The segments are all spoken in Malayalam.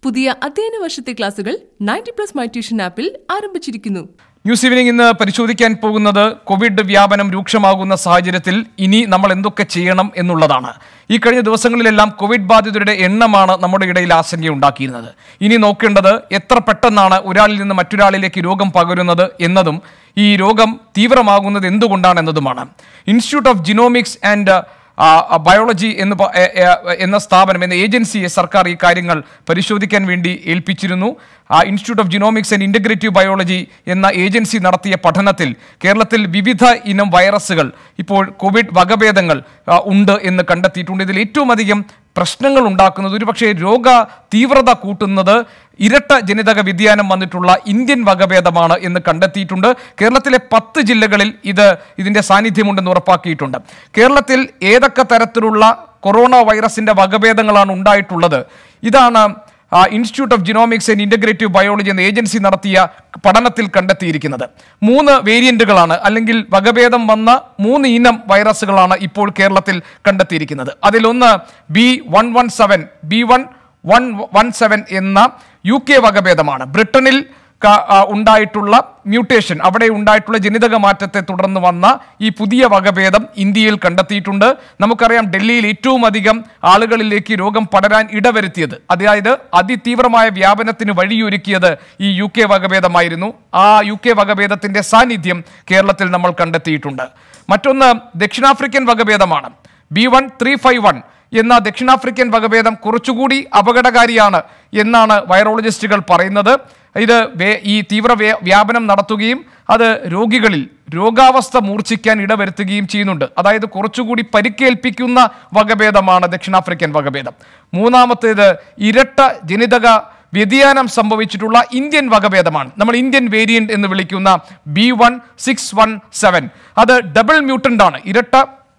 പുതിയ അധ്യയന വർഷത്തെ ക്ലാസുകൾ നയൻറ്റി പ്ലസ് മൈ ട്യൂഷൻ ആപ്പിൽ ആരംഭിച്ചിരിക്കുന്നു ന്യൂസ് ഈവനിംഗ് ഇന്ന് പരിശോധിക്കാൻ പോകുന്നത് കോവിഡ് വ്യാപനം രൂക്ഷമാകുന്ന സാഹചര്യത്തിൽ ഇനി നമ്മൾ എന്തൊക്കെ ചെയ്യണം എന്നുള്ളതാണ് ഈ കഴിഞ്ഞ ദിവസങ്ങളിലെല്ലാം കോവിഡ് ബാധിതരുടെ എണ്ണമാണ് നമ്മുടെ ഇടയിൽ ആശങ്കയുണ്ടാക്കിയിരുന്നത് ഇനി നോക്കേണ്ടത് എത്ര പെട്ടെന്നാണ് ഒരാളിൽ നിന്ന് മറ്റൊരാളിലേക്ക് രോഗം പകരുന്നത് എന്നതും ഈ രോഗം തീവ്രമാകുന്നത് എന്തുകൊണ്ടാണ് എന്നതുമാണ് ഇൻസ്റ്റിറ്റ്യൂട്ട് ഓഫ് ജിനോമിക്സ് ആൻഡ് ആ, ആ, ബയോളജി എന്ന് പ- എ- എ- എന്ന സ്ഥാപനം എന്ന ഏജൻസിയെ സർക്കാർ ഈ കാര്യങ്ങൾ പരിശോധിക്കാൻ വേണ്ടി ഏൽപ്പിച്ചിരുന്നു ആ institute of genomics and integrative biology എന്ന ഏജൻസി നടത്തിയ പഠനത്തിൽ കേരളത്തിൽ വിവിധ ഇനം വൈറസുകൾ ഇപ്പോൾ കോവിഡ് വകഭേദങ്ങൾ ആ, ഉണ്ട് എന്ന് കണ്ടെത്തിയിട്ടുണ്ട് ഇതിൽ ഏറ്റവും അധികം പ്രശ്നങ്ങൾ ഉണ്ടാക്കുന്നത് ഒരുപക്ഷെ രോഗ തീവ്രത കൂട്ടുന്നത് ഇരട്ട ജനിതക വ്യതിയാനം വന്നിട്ടുള്ള ഇന്ത്യൻ വകഭേദമാണ് എന്ന് കണ്ടെത്തിയിട്ടുണ്ട് കേരളത്തിലെ പത്ത് ജില്ലകളിൽ ഇത് ഇതിന്റെ സാന്നിധ്യമുണ്ടെന്ന് ഉറപ്പാക്കിയിട്ടുണ്ട് കേരളത്തിൽ ഏതൊക്കെ തരത്തിലുള്ള കൊറോണ വൈറസിന്റെ വകഭേദങ്ങളാണ് ഉണ്ടായിട്ടുള്ളത് ഇതാണ് ആ, institute of genomics and integrative biology എന്ന ഏജൻസി നടത്തിയ പഠനത്തിൽ കണ്ടെത്തിയിരിക്കുന്നത് മൂന്ന് വേരിയന്റുകളാണ് അല്ലെങ്കിൽ വകഭേദം വന്ന മൂന്ന് ഇനം വൈറസുകളാണ് ഇപ്പോൾ കേരളത്തിൽ കണ്ടെത്തിയിരിക്കുന്നത് അതിലൊന്ന് B one one seven B one one one seven എന്ന യു കെ വകഭേദമാണ് ബ്രിട്ടനിൽ ക- ആ, ഉണ്ടായിട്ടുള്ള മ്യൂട്ടേഷൻ അവിടെ ഉണ്ടായിട്ടുള്ള ജനിതക മാറ്റത്തെ തുടർന്ന് വന്ന ഈ പുതിയ വകഭേദം ഇന്ത്യയിൽ കണ്ടെത്തിയിട്ടുണ്ട് നമുക്കറിയാം ഡൽഹിയിൽ ഏറ്റവും അധികം ആളുകളിലേക്ക് രോഗം പടരാൻ ഇടവരുത്തിയത് അതായത് അതിതീവ്രമായ വ്യാപനത്തിന് വഴിയൊരുക്കിയത് ഈ യു കെ വകഭേദമായിരുന്നു ആ യു കെ വകഭേദത്തിന്റെ സാന്നിധ്യം കേരളത്തിൽ നമ്മൾ കണ്ടെത്തിയിട്ടുണ്ട് മറ്റൊന്ന് ദക്ഷിണാഫ്രിക്കൻ വകഭേദമാണ് B one three five one എന്ന ദക്ഷിണാഫ്രിക്കൻ വകഭേദം കുറച്ചുകൂടി അപകടകാരിയാണ് എന്നാണ് വൈറോളജിസ്റ്റുകൾ പറയുന്നത് ഇത് വേ- ഈ തീവ്ര വ്യ- വ്യാപനം നടത്തുകയും അത് രോഗികളിൽ രോഗാവസ്ഥ മൂർച്ഛിക്കാൻ ഇടവരുത്തുകയും ചെയ്യുന്നുണ്ട് അതായത് കുറച്ചുകൂടി പരിക്കേൽപ്പിക്കുന്ന വകഭേദമാണ് ദക്ഷിണാഫ്രിക്കൻ വകഭേദം മൂന്നാമത്തേത് ഇരട്ട ജനിതക വ്യതിയാനം സംഭവിച്ചിട്ടുള്ള ഇന്ത്യൻ വകഭേദമാണ് നമ്മൾ ഇന്ത്യൻ വേരിയന്റ് എന്ന് വിളിക്കുന്ന B one six one seven അത് ഡബിൾ മ്യൂട്ടന്റ് ആണ് ഇരട്ട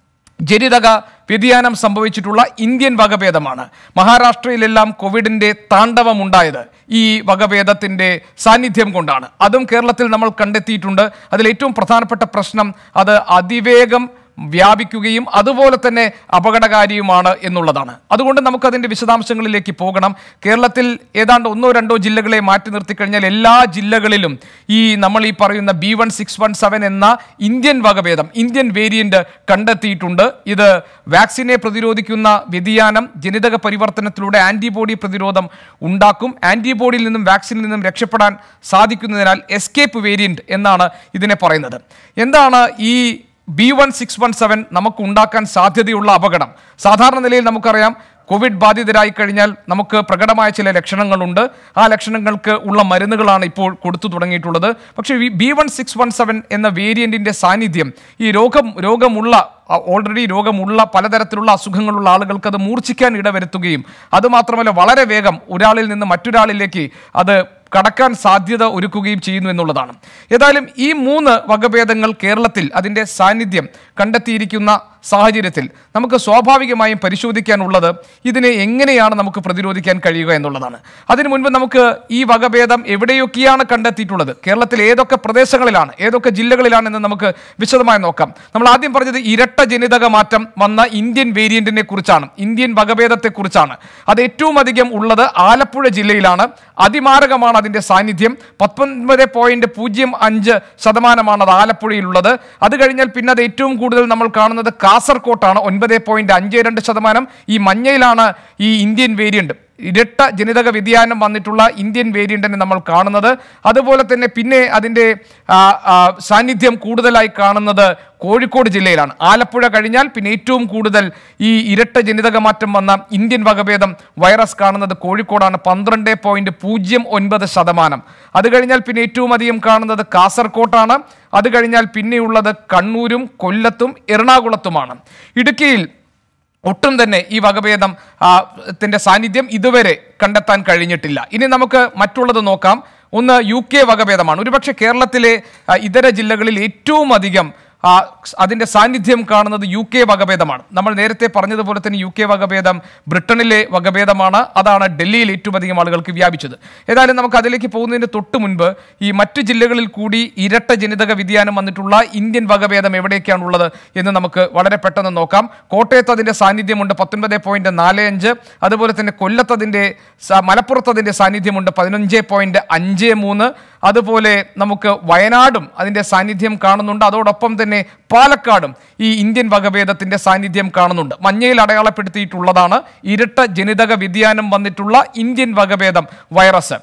ജനിതക വ്യതിയാനം സംഭവിച്ചിട്ടുള്ള ഇന്ത്യൻ വകഭേദമാണ് മഹാരാഷ്ട്രയിലെല്ലാം കോവിഡിന്റെ താണ്ഡവമുണ്ടായത് ഈ വകഭേദത്തിന്റെ സാന്നിധ്യം കൊണ്ടാണ് അതും കേരളത്തിൽ നമ്മൾ കണ്ടെത്തിയിട്ടുണ്ട് അതിൽ ഏറ്റവും പ്രധാനപ്പെട്ട പ്രശ്നം അത് അതിവേഗം വ്യാപിക്കുകയും അതുപോലെ തന്നെ അപകടകാരിയുമാണ് എന്നുള്ളതാണ് അതുകൊണ്ട് നമുക്കതിൻ്റെ വിശദാംശങ്ങളിലേക്ക് പോകണം കേരളത്തിൽ ഏതാണ്ട് ഒന്നോ രണ്ടോ ജില്ലകളെ മാറ്റി നിർത്തിക്കഴിഞ്ഞാൽ എല്ലാ ജില്ലകളിലും ഈ നമ്മൾ ഈ പറയുന്ന B one six one seven എന്ന ഇന്ത്യൻ വകഭേദം ഇന്ത്യൻ വേരിയന്റ് കണ്ടെത്തിയിട്ടുണ്ട് ഇത് വാക്സിനെ പ്രതിരോധിക്കുന്ന വ്യതിയാനം ജനിതക പരിവർത്തനത്തിലൂടെ ആന്റിബോഡി പ്രതിരോധം ഉണ്ടാക്കും ആന്റിബോഡിയിൽ നിന്നും വാക്സിനിൽ നിന്നും രക്ഷപ്പെടാൻ സാധിക്കുന്നതിനാൽ എസ്കേപ്പ് വേരിയന്റ് എന്നാണ് ഇതിനെ പറയുന്നത് എന്താണ് ഈ B one six one seven നമുക്ക് ഉണ്ടാക്കാൻ സാധ്യതയുള്ള അപകടം സാധാരണ നിലയിൽ നമുക്കറിയാം കോവിഡ് ബാധിതരായി കഴിഞ്ഞാൽ നമുക്ക് പ്രകടമായ ചില ലക്ഷണങ്ങളുണ്ട് ആ ലക്ഷണങ്ങൾക്ക് ഉള്ള മരുന്നുകളാണ് ഇപ്പോൾ കൊടുത്തു തുടങ്ങിയിട്ടുള്ളത് പക്ഷേ ഈ B one six one seven എന്ന വേരിയന്റിന്റെ സാന്നിധ്യം ഈ രോഗം രോഗമുള്ള ഓൾറെഡി രോഗമുള്ള പലതരത്തിലുള്ള അസുഖങ്ങളുള്ള ആളുകൾക്ക് അത് മൂർച്ഛിക്കാൻ ഇടവരുത്തുകയും അതുമാത്രമല്ല വളരെ വേഗം ഒരാളിൽ നിന്ന് മറ്റൊരാളിലേക്ക് അത് കടക്കാൻ സാധ്യത ഒരുക്കുകയും ചെയ്യുന്നു എന്നുള്ളതാണ് ഏതായാലും ഈ മൂന്ന് വകഭേദങ്ങൾ കേരളത്തിൽ അതിൻ്റെ സാന്നിധ്യം കണ്ടെത്തിയിരിക്കുന്ന സാഹചര്യത്തിൽ നമുക്ക് സ്വാഭാവികമായും പരിശോധിക്കാനുള്ളത് ഇതിനെ എങ്ങനെയാണ് നമുക്ക് പ്രതിരോധിക്കാൻ കഴിയുക എന്നുള്ളതാണ് അതിനു മുൻപ് നമുക്ക് ഈ വകഭേദം എവിടെയൊക്കെയാണ് കണ്ടെത്തിയിട്ടുള്ളത് കേരളത്തിൽ ഏതൊക്കെ പ്രദേശങ്ങളിലാണ് ഏതൊക്കെ ജില്ലകളിലാണ് എന്ന് നമുക്ക് വിശദമായി നോക്കാം നമ്മൾ ആദ്യം പറഞ്ഞത് ഇരട്ട ജനിതക മാറ്റം വന്ന ഇന്ത്യൻ വേരിയന്റിനെ കുറിച്ചാണ് ഇന്ത്യൻ വകഭേദത്തെ കുറിച്ചാണ് അത് ഏറ്റവും അധികം ഉള്ളത് ആലപ്പുഴ ജില്ലയിലാണ് അതിമാരകമാണ് അതിന്റെ സാന്നിധ്യം പത്തൊൻപത് പോയിന്റ് പൂജ്യം അഞ്ച് ശതമാനമാണ് അത് ആലപ്പുഴയിലുള്ളത് അത് കഴിഞ്ഞാൽ പിന്നെ അത് ഏറ്റവും കൂടുതൽ നമ്മൾ കാണുന്നത് കാസർകോട്ടാണ് ഒൻപത് പോയിന്റ് അഞ്ച് രണ്ട് ശതമാനം ഈ മഞ്ഞയിലാണ് ഈ ഇന്ത്യൻ വേരിയന്റ് ഇരട്ട ജനിതക വ്യതിയാനം വന്നിട്ടുള്ള ഇന്ത്യൻ വേരിയന്റിനെ നമ്മൾ കാണുന്നത് അതുപോലെ തന്നെ പിന്നെ അതിൻ്റെ ആ, ആ, സാന്നിധ്യം കൂടുതലായി കാണുന്നത് കോഴിക്കോട് ജില്ലയിലാണ് ആലപ്പുഴ കഴിഞ്ഞാൽ പിന്നെ ഏറ്റവും കൂടുതൽ ഈ ഇരട്ട ജനിതക മാറ്റം വന്ന ഇന്ത്യൻ വകഭേദം വൈറസ് കാണുന്നത് കോഴിക്കോടാണ് പന്ത്രണ്ട് പോയിന്റ് പൂജ്യം ഒൻപത് ശതമാനം അത് കഴിഞ്ഞാൽ പിന്നെ ഏറ്റവും അധികം കാണുന്നത് കാസർകോട്ടാണ് അത് കഴിഞ്ഞാൽ പിന്നെയുള്ളത് കണ്ണൂരും കൊല്ലത്തും എറണാകുളത്തുമാണ് ഇടുക്കിയിൽ ഒട്ടും തന്നെ ഈ വകഭേദം ആ, ത്തിന്റെ സാന്നിധ്യം ഇതുവരെ കണ്ടെത്താൻ കഴിഞ്ഞിട്ടില്ല ഇനി നമുക്ക് മറ്റുള്ളത് നോക്കാം ഒന്ന് യു കെ വകഭേദമാണ് ഒരുപക്ഷെ കേരളത്തിലെ ആ, ഇതര ജില്ലകളിൽ ഏറ്റവും അധികം ആ, അതിന്റെ സാന്നിധ്യം കാണുന്നത് യു കെ വകഭേദമാണ് നമ്മൾ നേരത്തെ പറഞ്ഞതുപോലെ തന്നെ യു കെ വകഭേദം ബ്രിട്ടനിലെ വകഭേദമാണ് അതാണ് ഡൽഹിയിൽ ഏറ്റവും അധികം ആളുകൾക്ക് വ്യാപിച്ചത് ഏതായാലും നമുക്ക് അതിലേക്ക് പോകുന്നതിന് തൊട്ട് മുൻപ് ഈ മറ്റു ജില്ലകളിൽ കൂടി ഇരട്ട ജനിതക വ്യതിയാനം വന്നിട്ടുള്ള ഇന്ത്യൻ വകഭേദം എവിടേക്കാണുള്ളത് എന്ന് നമുക്ക് വളരെ പെട്ടെന്ന് നോക്കാം കോട്ടയത്ത് അതിന്റെ സാന്നിധ്യമുണ്ട് പത്തൊൻപത് പോയിന്റ് നാല് അഞ്ച് അതുപോലെ തന്നെ കൊല്ലത്ത് അതിന്റെ സ- മലപ്പുറത്ത് അതിന്റെ സാന്നിധ്യമുണ്ട് പതിനഞ്ച് പോയിന്റ് അഞ്ച് മൂന്ന് അതുപോലെ നമുക്ക് വയനാടും അതിന്റെ സാന്നിധ്യം കാണുന്നുണ്ട് അതോടൊപ്പം തന്നെ പാലക്കാടും ഈ ഇന്ത്യൻ വകഭേദത്തിന്റെ സാന്നിധ്യം കാണുന്നുണ്ട് മഞ്ഞയിൽ അടയാളപ്പെടുത്തിയിട്ടുള്ളതാണ് ഇരട്ട ജനിതക വ്യതിയാനം വന്നിട്ടുള്ള ഇന്ത്യൻ വകഭേദം വൈറസ്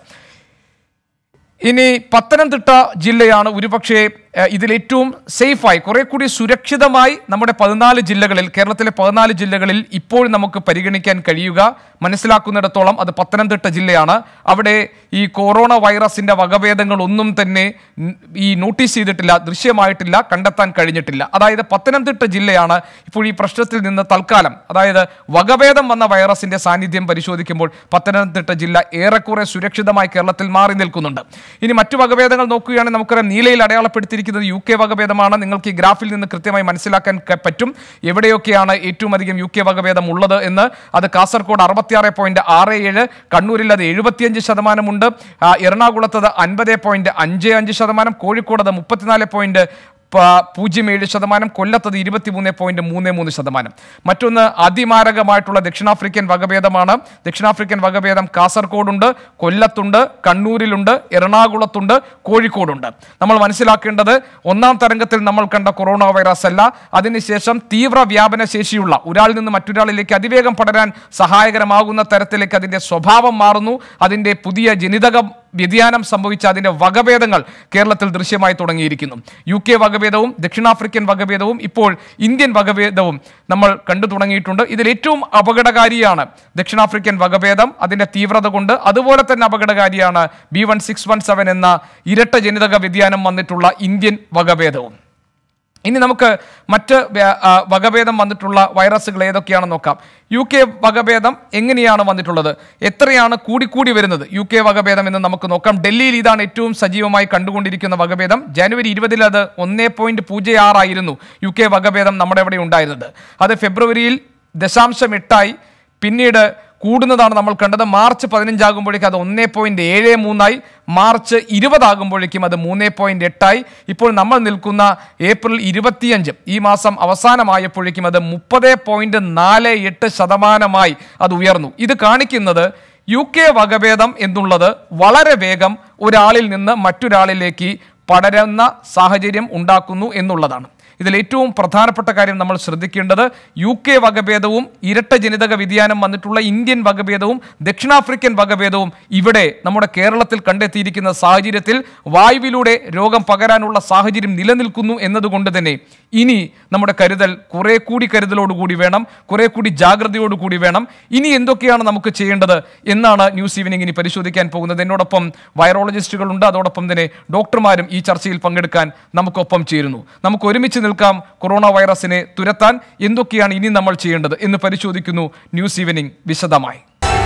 ഇനി പത്തനംതിട്ട ജില്ലയാണ് ഒരുപക്ഷെ ഏഹ്, ഇതിലേറ്റവും സേഫായി കുറെ കൂടി സുരക്ഷിതമായി നമ്മുടെ പതിനാല് ജില്ലകളിൽ കേരളത്തിലെ പതിനാല് ജില്ലകളിൽ ഇപ്പോൾ നമുക്ക് പരിഗണിക്കാൻ കഴിയുക മനസ്സിലാക്കുന്നിടത്തോളം അത് പത്തനംതിട്ട ജില്ലയാണ് അവിടെ ഈ കൊറോണ വൈറസിന്റെ വകഭേദങ്ങൾ ഒന്നും തന്നെ ൻ- ഈ നോട്ടീസ് ചെയ്തിട്ടില്ല ദൃശ്യമായിട്ടില്ല കണ്ടെത്താൻ കഴിഞ്ഞിട്ടില്ല അതായത് പത്തനംതിട്ട ജില്ലയാണ് ഇപ്പോൾ ഈ പ്രശ്നത്തിൽ നിന്ന് തൽക്കാലം അതായത് വകഭേദം വന്ന വൈറസിന്റെ സാന്നിധ്യം പരിശോധിക്കുമ്പോൾ പത്തനംതിട്ട ജില്ല ഏറെക്കുറെ സുരക്ഷിതമായി കേരളത്തിൽ മാറി നിൽക്കുന്നുണ്ട് ഇനി മറ്റു വകഭേദങ്ങൾ നോക്കുകയാണെങ്കിൽ നമുക്കറിയാം നീലയിൽ അടയാളപ്പെടുത്തിയിരിക്കുന്നത് യു കെ വകഭേദമാണ് നിങ്ങൾക്ക് ഈ ഗ്രാഫിൽ നിന്ന് കൃത്യമായി മനസ്സിലാക്കാൻ ക- പറ്റും എവിടെയൊക്കെയാണ് ഏറ്റവും അധികം യു കെ വകഭേദം ഉള്ളത് എന്ന് അത് കാസർഗോഡ് അറുപത്തിയാറ് പോയിന്റ് ആറ് ഏഴ് കണ്ണൂരിൽ അത് എഴുപത്തിയഞ്ച് ശതമാനമുണ്ട് ആ, എറണാകുളത്ത് അത് അൻപത് പോയിന്റ് അഞ്ച് അഞ്ച് ശതമാനം കോഴിക്കോട് അത് മുപ്പത്തിനാല് പോയിന്റ് പ- പൂജ്യം ഏഴ് ശതമാനം കൊല്ലത്തത് ഇരുപത്തിമൂന്ന് പോയിന്റ് മൂന്ന് മൂന്ന് ശതമാനം മറ്റൊന്ന് അതിമാരകമായിട്ടുള്ള ദക്ഷിണാഫ്രിക്കൻ വകഭേദമാണ് ദക്ഷിണാഫ്രിക്കൻ വകഭേദം കാസർഗോഡുണ്ട് കൊല്ലത്തുണ്ട് കണ്ണൂരിലുണ്ട് എറണാകുളത്തുണ്ട് കോഴിക്കോടുണ്ട് നമ്മൾ മനസ്സിലാക്കേണ്ടത് ഒന്നാം തരംഗത്തിൽ നമ്മൾ കണ്ട കൊറോണ വൈറസ് അല്ല അതിനുശേഷം തീവ്ര വ്യാപന ശേഷിയുള്ള ഒരാളിൽ നിന്ന് മറ്റൊരാളിലേക്ക് അതിവേഗം പടരാൻ സഹായകരമാകുന്ന തരത്തിലേക്ക് അതിന്റെ സ്വഭാവം മാറുന്നു അതിന്റെ പുതിയ ജനിതക വ്യതിയാനം സംഭവിച്ച അതിന്റെ വകഭേദങ്ങൾ കേരളത്തിൽ ദൃശ്യമായി തുടങ്ങിയിരിക്കുന്നു യു കെ വകഭേദവും ദക്ഷിണാഫ്രിക്കൻ വകഭേദവും ഇപ്പോൾ ഇന്ത്യൻ വകഭേദവും നമ്മൾ കണ്ടു തുടങ്ങിയിട്ടുണ്ട് ഇതിൽ ഏറ്റവും അപകടകാരിയാണ് ദക്ഷിണാഫ്രിക്കൻ വകഭേദം അതിന്റെ തീവ്രത കൊണ്ട് അതുപോലെ തന്നെ അപകടകാരിയാണ് B one six one seven എന്ന ഇരട്ട ജനിതക വ്യതിയാനം വന്നിട്ടുള്ള ഇന്ത്യൻ വകഭേദവും ഇനി നമുക്ക് മറ്റ് വ്യ- ആ, വകഭേദം വന്നിട്ടുള്ള വൈറസുകൾ ഏതൊക്കെയാണെന്ന് നോക്കാം യു കെ വകഭേദം എങ്ങനെയാണ് വന്നിട്ടുള്ളത് എത്രയാണ് കൂടിക്കൂടി വരുന്നത് യു കെ വകഭേദം എന്ന് നമുക്ക് നോക്കാം ഡൽഹിയിൽ ഇതാണ് ഏറ്റവും സജീവമായി കണ്ടുകൊണ്ടിരിക്കുന്ന വകഭേദം ജനുവരി ഇരുപതിൽ അത് ഒന്നേ പോയിന്റ് പൂജ്യം ആറായിരുന്നു യു കെ വകഭേദം നമ്മുടെ ഇവിടെ ഉണ്ടായിരുന്നത് അത് ഫെബ്രുവരിയിൽ ദശാംശം എട്ടായി പിന്നീട് കൂടുന്നതാണ് നമ്മൾ കണ്ടത് മാർച്ച് പതിനഞ്ചാകുമ്പോഴേക്കും അത് ഒന്നേ പോയിന്റ് ഏഴ് മൂന്നായി മാർച്ച് ഇരുപതാകുമ്പോഴേക്കും അത് മൂന്ന് പോയിന്റ് എട്ടായി ഇപ്പോൾ നമ്മൾ നിൽക്കുന്ന ഏപ്രിൽ ഇരുപത്തിയഞ്ച് ഈ മാസം അവസാനമായപ്പോഴേക്കും അത് മുപ്പത് പോയിന്റ് നാല് എട്ട് ശതമാനമായി അത് ഉയർന്നു ഇത് കാണിക്കുന്നത് യു കെ വകഭേദം എന്നുള്ളത് വളരെ വേഗം ഒരാളിൽ നിന്ന് മറ്റൊരാളിലേക്ക് പടരുന്ന സാഹചര്യം ഉണ്ടാക്കുന്നു എന്നുള്ളതാണ് ഇതിൽ ഏറ്റവും പ്രധാനപ്പെട്ട കാര്യം നമ്മൾ ശ്രദ്ധിക്കേണ്ടത് യു കെ വകഭേദവും ഇരട്ട ജനിതക വ്യതിയാനം വന്നിട്ടുള്ള ഇന്ത്യൻ വകഭേദവും ദക്ഷിണാഫ്രിക്കൻ വകഭേദവും ഇവിടെ നമ്മുടെ കേരളത്തിൽ കണ്ടെത്തിയിരിക്കുന്ന സാഹചര്യത്തിൽ വായുവിലൂടെ രോഗം പകരാനുള്ള സാഹചര്യം നിലനിൽക്കുന്നു എന്നതുകൊണ്ട് തന്നെ ഇനി നമ്മുടെ കരുതൽ കുറെ കൂടി കരുതലോടുകൂടി വേണം കുറെ കൂടി ജാഗ്രതയോടുകൂടി വേണം ഇനി എന്തൊക്കെയാണ് നമുക്ക് ചെയ്യേണ്ടത് എന്നാണ് ന്യൂസ് ഈവനിംഗ് ഇനി പരിശോധിക്കാൻ പോകുന്നത് എന്നോടൊപ്പം വൈറോളജിസ്റ്റുകളുണ്ട് അതോടൊപ്പം തന്നെ ഡോക്ടർമാരും ഈ ചർച്ചയിൽ പങ്കെടുക്കാൻ നമുക്കൊപ്പം ചേരുന്നു നമുക്ക് ഒരുമിച്ച് നിൽക്കാം കൊറോണ വൈറസിനെ തുരത്താൻ എന്തൊക്കെയാണ് ഇനി നമ്മൾ ചെയ്യേണ്ടത് എന്ന് പരിശോധിക്കുന്നു ന്യൂസ് ഈവനിംഗ് വിശദമായി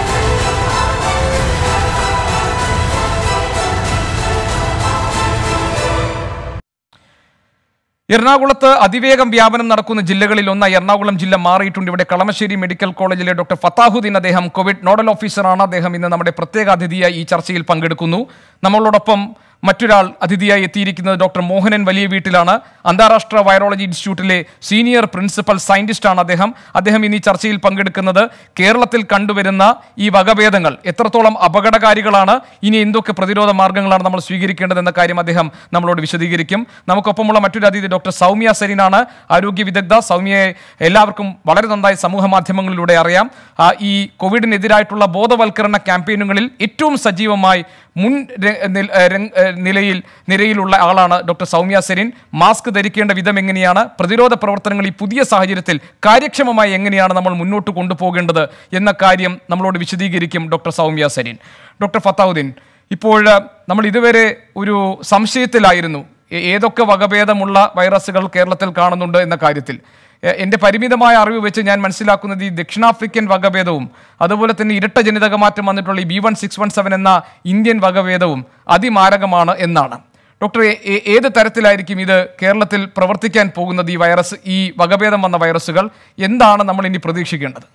എറണാകുളത്ത് അതിവേഗം വ്യാപനം നടക്കുന്ന ജില്ലകളിൽ ഒന്ന് എറണാകുളം ജില്ല മാറിയിട്ടുണ്ട് ഇവിടെ കളമശ്ശേരി മെഡിക്കൽ കോളേജിലെ ഡോക്ടർ ഫത്താഹുദ്ദീൻ അദ്ദേഹം കോവിഡ് നോഡൽ ഓഫീസറാണ് അദ്ദേഹം ഇന്ന് നമ്മുടെ പ്രത്യേക അതിഥിയായി ഈ ചർച്ചയിൽ പങ്കെടുക്കുന്നു നമ്മളോടൊപ്പം മറ്റൊരാൾ അതിഥിയായി എത്തിയിരിക്കുന്നത് ഡോക്ടർ മോഹനൻ വലിയ വീട്ടിലാണ് അന്താരാഷ്ട്ര വൈറോളജി ഇൻസ്റ്റിറ്റ്യൂട്ടിലെ സീനിയർ പ്രിൻസിപ്പൽ സയന്റിസ്റ്റാണ് അദ്ദേഹം അദ്ദേഹം ഇനി ചർച്ചയിൽ പങ്കെടുക്കുന്നത് കേരളത്തിൽ കണ്ടുവരുന്ന ഈ വകഭേദങ്ങൾ എത്രത്തോളം അപകടകാരികളാണ് ഇനി എന്തൊക്കെ പ്രതിരോധ മാർഗങ്ങളാണ് നമ്മൾ സ്വീകരിക്കേണ്ടതെന്ന കാര്യം അദ്ദേഹം നമ്മളോട് വിശദീകരിക്കും നമുക്കൊപ്പമുള്ള മറ്റൊരു അതിഥി ഡോക്ടർ സൗമ്യ സരീനാണ് ആരോഗ്യ വിദഗ്ധ സൗമ്യയെ എല്ലാവർക്കും വളരെ നന്നായി സമൂഹ മാധ്യമങ്ങളിലൂടെ അറിയാം ആ, ഈ കോവിഡിനെതിരായിട്ടുള്ള ബോധവൽക്കരണ ക്യാമ്പയിനുകളിൽ ഏറ്റവും സജീവമായി മുൻ ര- നിൽ- ഏ, രംഗ്- ഏ, നിലയിൽ നിരയിലുള്ള ആളാണ് ഡോക്ടർ സൗമ്യ സെരിൻ മാസ്ക് ധരിക്കേണ്ട വിധം എങ്ങനെയാണ് പ്രതിരോധ പ്രവർത്തനങ്ങൾ ഈ പുതിയ സാഹചര്യത്തിൽ കാര്യക്ഷമമായി എങ്ങനെയാണ് നമ്മൾ മുന്നോട്ട് കൊണ്ടുപോകേണ്ടത് എന്ന കാര്യം നമ്മളോട് വിശദീകരിക്കും ഡോക്ടർ സൗമ്യ സെരിൻ ഡോക്ടർ ഫത്താവുദ്ദീൻ ഇപ്പോൾ ആ, നമ്മൾ ഇതുവരെ ഒരു സംശയത്തിലായിരുന്നു ഏ- ഏതൊക്കെ വകഭേദമുള്ള വൈറസുകൾ കേരളത്തിൽ കാണുന്നുണ്ട് എന്ന കാര്യത്തിൽ എ- എൻ്റെ പരിമിതമായ അറിവ് വെച്ച് ഞാൻ മനസ്സിലാക്കുന്നത് ഈ ദക്ഷിണാഫ്രിക്കൻ വകഭേദവും അതുപോലെ തന്നെ ഇരട്ട ജനിതക മാറ്റം വന്നിട്ടുള്ള ഈ B one six one seven എന്ന ഇന്ത്യൻ വകഭേദവും അതിമാരകമാണ് എന്നാണ് ഡോക്ടർ ഏ- ഏ- ഏത് തരത്തിലായിരിക്കും ഇത് കേരളത്തിൽ പ്രവർത്തിക്കാൻ പോകുന്നത് ഈ വൈറസ് ഈ വകഭേദം വന്ന വൈറസുകൾ എന്താണ് നമ്മൾ ഇനി പ്രതീക്ഷിക്കേണ്ടത്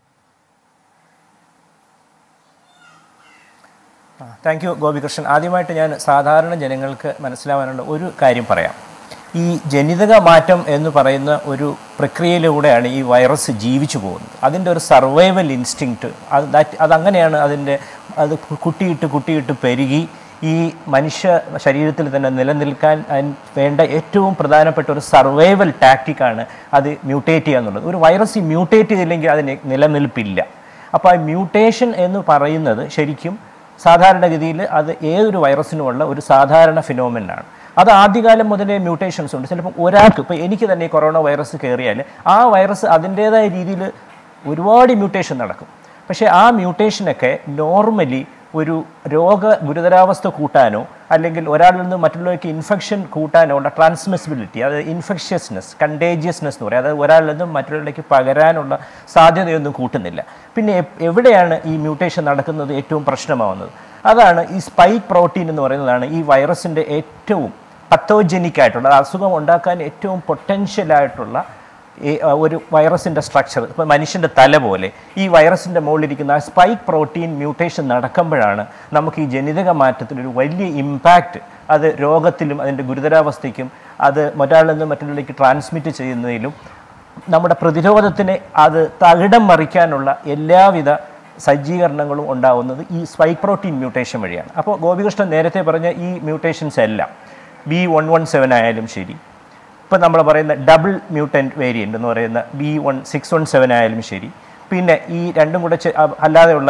താങ്ക് യു ഗോപികൃഷ്ണൻ ആദ്യമായിട്ട് ഞാൻ സാധാരണ ജനങ്ങൾക്ക് മനസ്സിലാവാനുള്ള ഒരു കാര്യം പറയാം ഈ ജനിതക മാറ്റം എന്ന് പറയുന്ന ഒരു പ്രക്രിയയിലൂടെയാണ് ഈ വൈറസ് ജീവിച്ചു പോകുന്നത് അതിൻ്റെ ഒരു സർവൈവൽ ഇൻസ്റ്റിങ്ക്റ്റ് അത് that- അതങ്ങനെയാണ് അതിൻ്റെ അത് കുട്ടിയിട്ട് കുട്ടിയിട്ട് പെരുകി ഈ മനുഷ്യ ശരീരത്തിൽ തന്നെ നിലനിൽക്കാൻ അതിന് വേണ്ട ഏറ്റവും പ്രധാനപ്പെട്ട ഒരു സർവൈവൽ ടാക്റ്റിക്കാണ് അത് മ്യൂട്ടേറ്റ് ചെയ്യുക എന്നുള്ളത് ഒരു വൈറസ് മ്യൂട്ടേറ്റ് ചെയ്തില്ലെങ്കിൽ അതിന് നിലനിൽപ്പില്ല അപ്പോൾ ആ മ്യൂട്ടേഷൻ എന്ന് പറയുന്നത് ശരിക്കും സാധാരണഗതിയിൽ അത് ഏതൊരു വൈറസിനുമുള്ള ഒരു സാധാരണ ഫിനോമിനാണ് അത് ആദ്യകാലം മുതലേ മ്യൂട്ടേഷൻസ് ഉണ്ട് ചിലപ്പോൾ ഒരാൾക്ക് ഇപ്പോൾ എനിക്ക് തന്നെ ഈ കൊറോണ വൈറസ് കയറിയാൽ ആ വൈറസ് അതിൻ്റേതായ രീതിയിൽ ഒരുപാട് മ്യൂട്ടേഷൻ നടക്കും പക്ഷേ ആ മ്യൂട്ടേഷനൊക്കെ നോർമലി ഒരു രോഗ ഗുരുതരാവസ്ഥ കൂട്ടാനോ അല്ലെങ്കിൽ ഒരാളിൽ നിന്ന് മറ്റുള്ളവർക്ക് ഇൻഫെക്ഷൻ കൂട്ടാനോ ഉള്ള ട്രാൻസ്മിസിബിലിറ്റി അതായത് ഇൻഫെക്ഷ്യസ്നെസ് കണ്ടേജിയസ്നെസ് എന്ന് പറയും അതായത് ഒരാളിൽ നിന്നും മറ്റുള്ളവരിലേക്ക് പകരാനുള്ള സാധ്യതയൊന്നും കൂട്ടുന്നില്ല പിന്നെ എ- എവിടെയാണ് ഈ മ്യൂട്ടേഷൻ നടക്കുന്നത് ഏറ്റവും പ്രശ്നമാവുന്നത് അതാണ് ഈ സ്പൈക്ക് പ്രോട്ടീൻ എന്ന് പറയുന്നതാണ് ഈ വൈറസിൻ്റെ ഏറ്റവും പത്തോജനിക് ആയിട്ടുള്ള അസുഖം ഉണ്ടാക്കാൻ ഏറ്റവും പൊട്ടൻഷ്യൽ ആയിട്ടുള്ള ഈ, ആ, ഒരു വൈറസിൻ്റെ സ്ട്രക്ചർ ഇപ്പം മനുഷ്യൻ്റെ തല പോലെ ഈ വൈറസിൻ്റെ മുകളിലിരിക്കുന്ന ആ സ്പൈക്ക് പ്രോട്ടീൻ മ്യൂട്ടേഷൻ നടക്കുമ്പോഴാണ് നമുക്ക് ഈ ജനിതക മാറ്റത്തിലൊരു വലിയ ഇമ്പാക്റ്റ് അത് രോഗത്തിലും അതിൻ്റെ ഗുരുതരാവസ്ഥയ്ക്കും അത് മറ്റൊരാളിൽ നിന്ന് മറ്റൊരാളിലേക്ക് ട്രാൻസ്മിറ്റ് ചെയ്യുന്നതിലും നമ്മുടെ പ്രതിരോധത്തിനെ അത് തകിടം മറിക്കാനുള്ള എല്ലാവിധ സജ്ജീകരണങ്ങളും ഉണ്ടാവുന്നത് ഈ സ്പൈക്ക് പ്രോട്ടീൻ മ്യൂട്ടേഷൻ വഴിയാണ് അപ്പോൾ ഗോപികൃഷ്ണൻ നേരത്തെ പറഞ്ഞ ഈ മ്യൂട്ടേഷൻസ് എല്ലാം ബി വൺ വൺ സെവൻ ആയാലും ശരി ഇപ്പം നമ്മൾ പറയുന്ന ഡബിൾ മ്യൂട്ടൻറ്റ് വേരിയൻ്റ് എന്ന് പറയുന്ന B one six one seven ആയാലും ശരി പിന്നെ ഈ രണ്ടും കൂടെ ചെ- അ- അല്ലാതെയുള്ള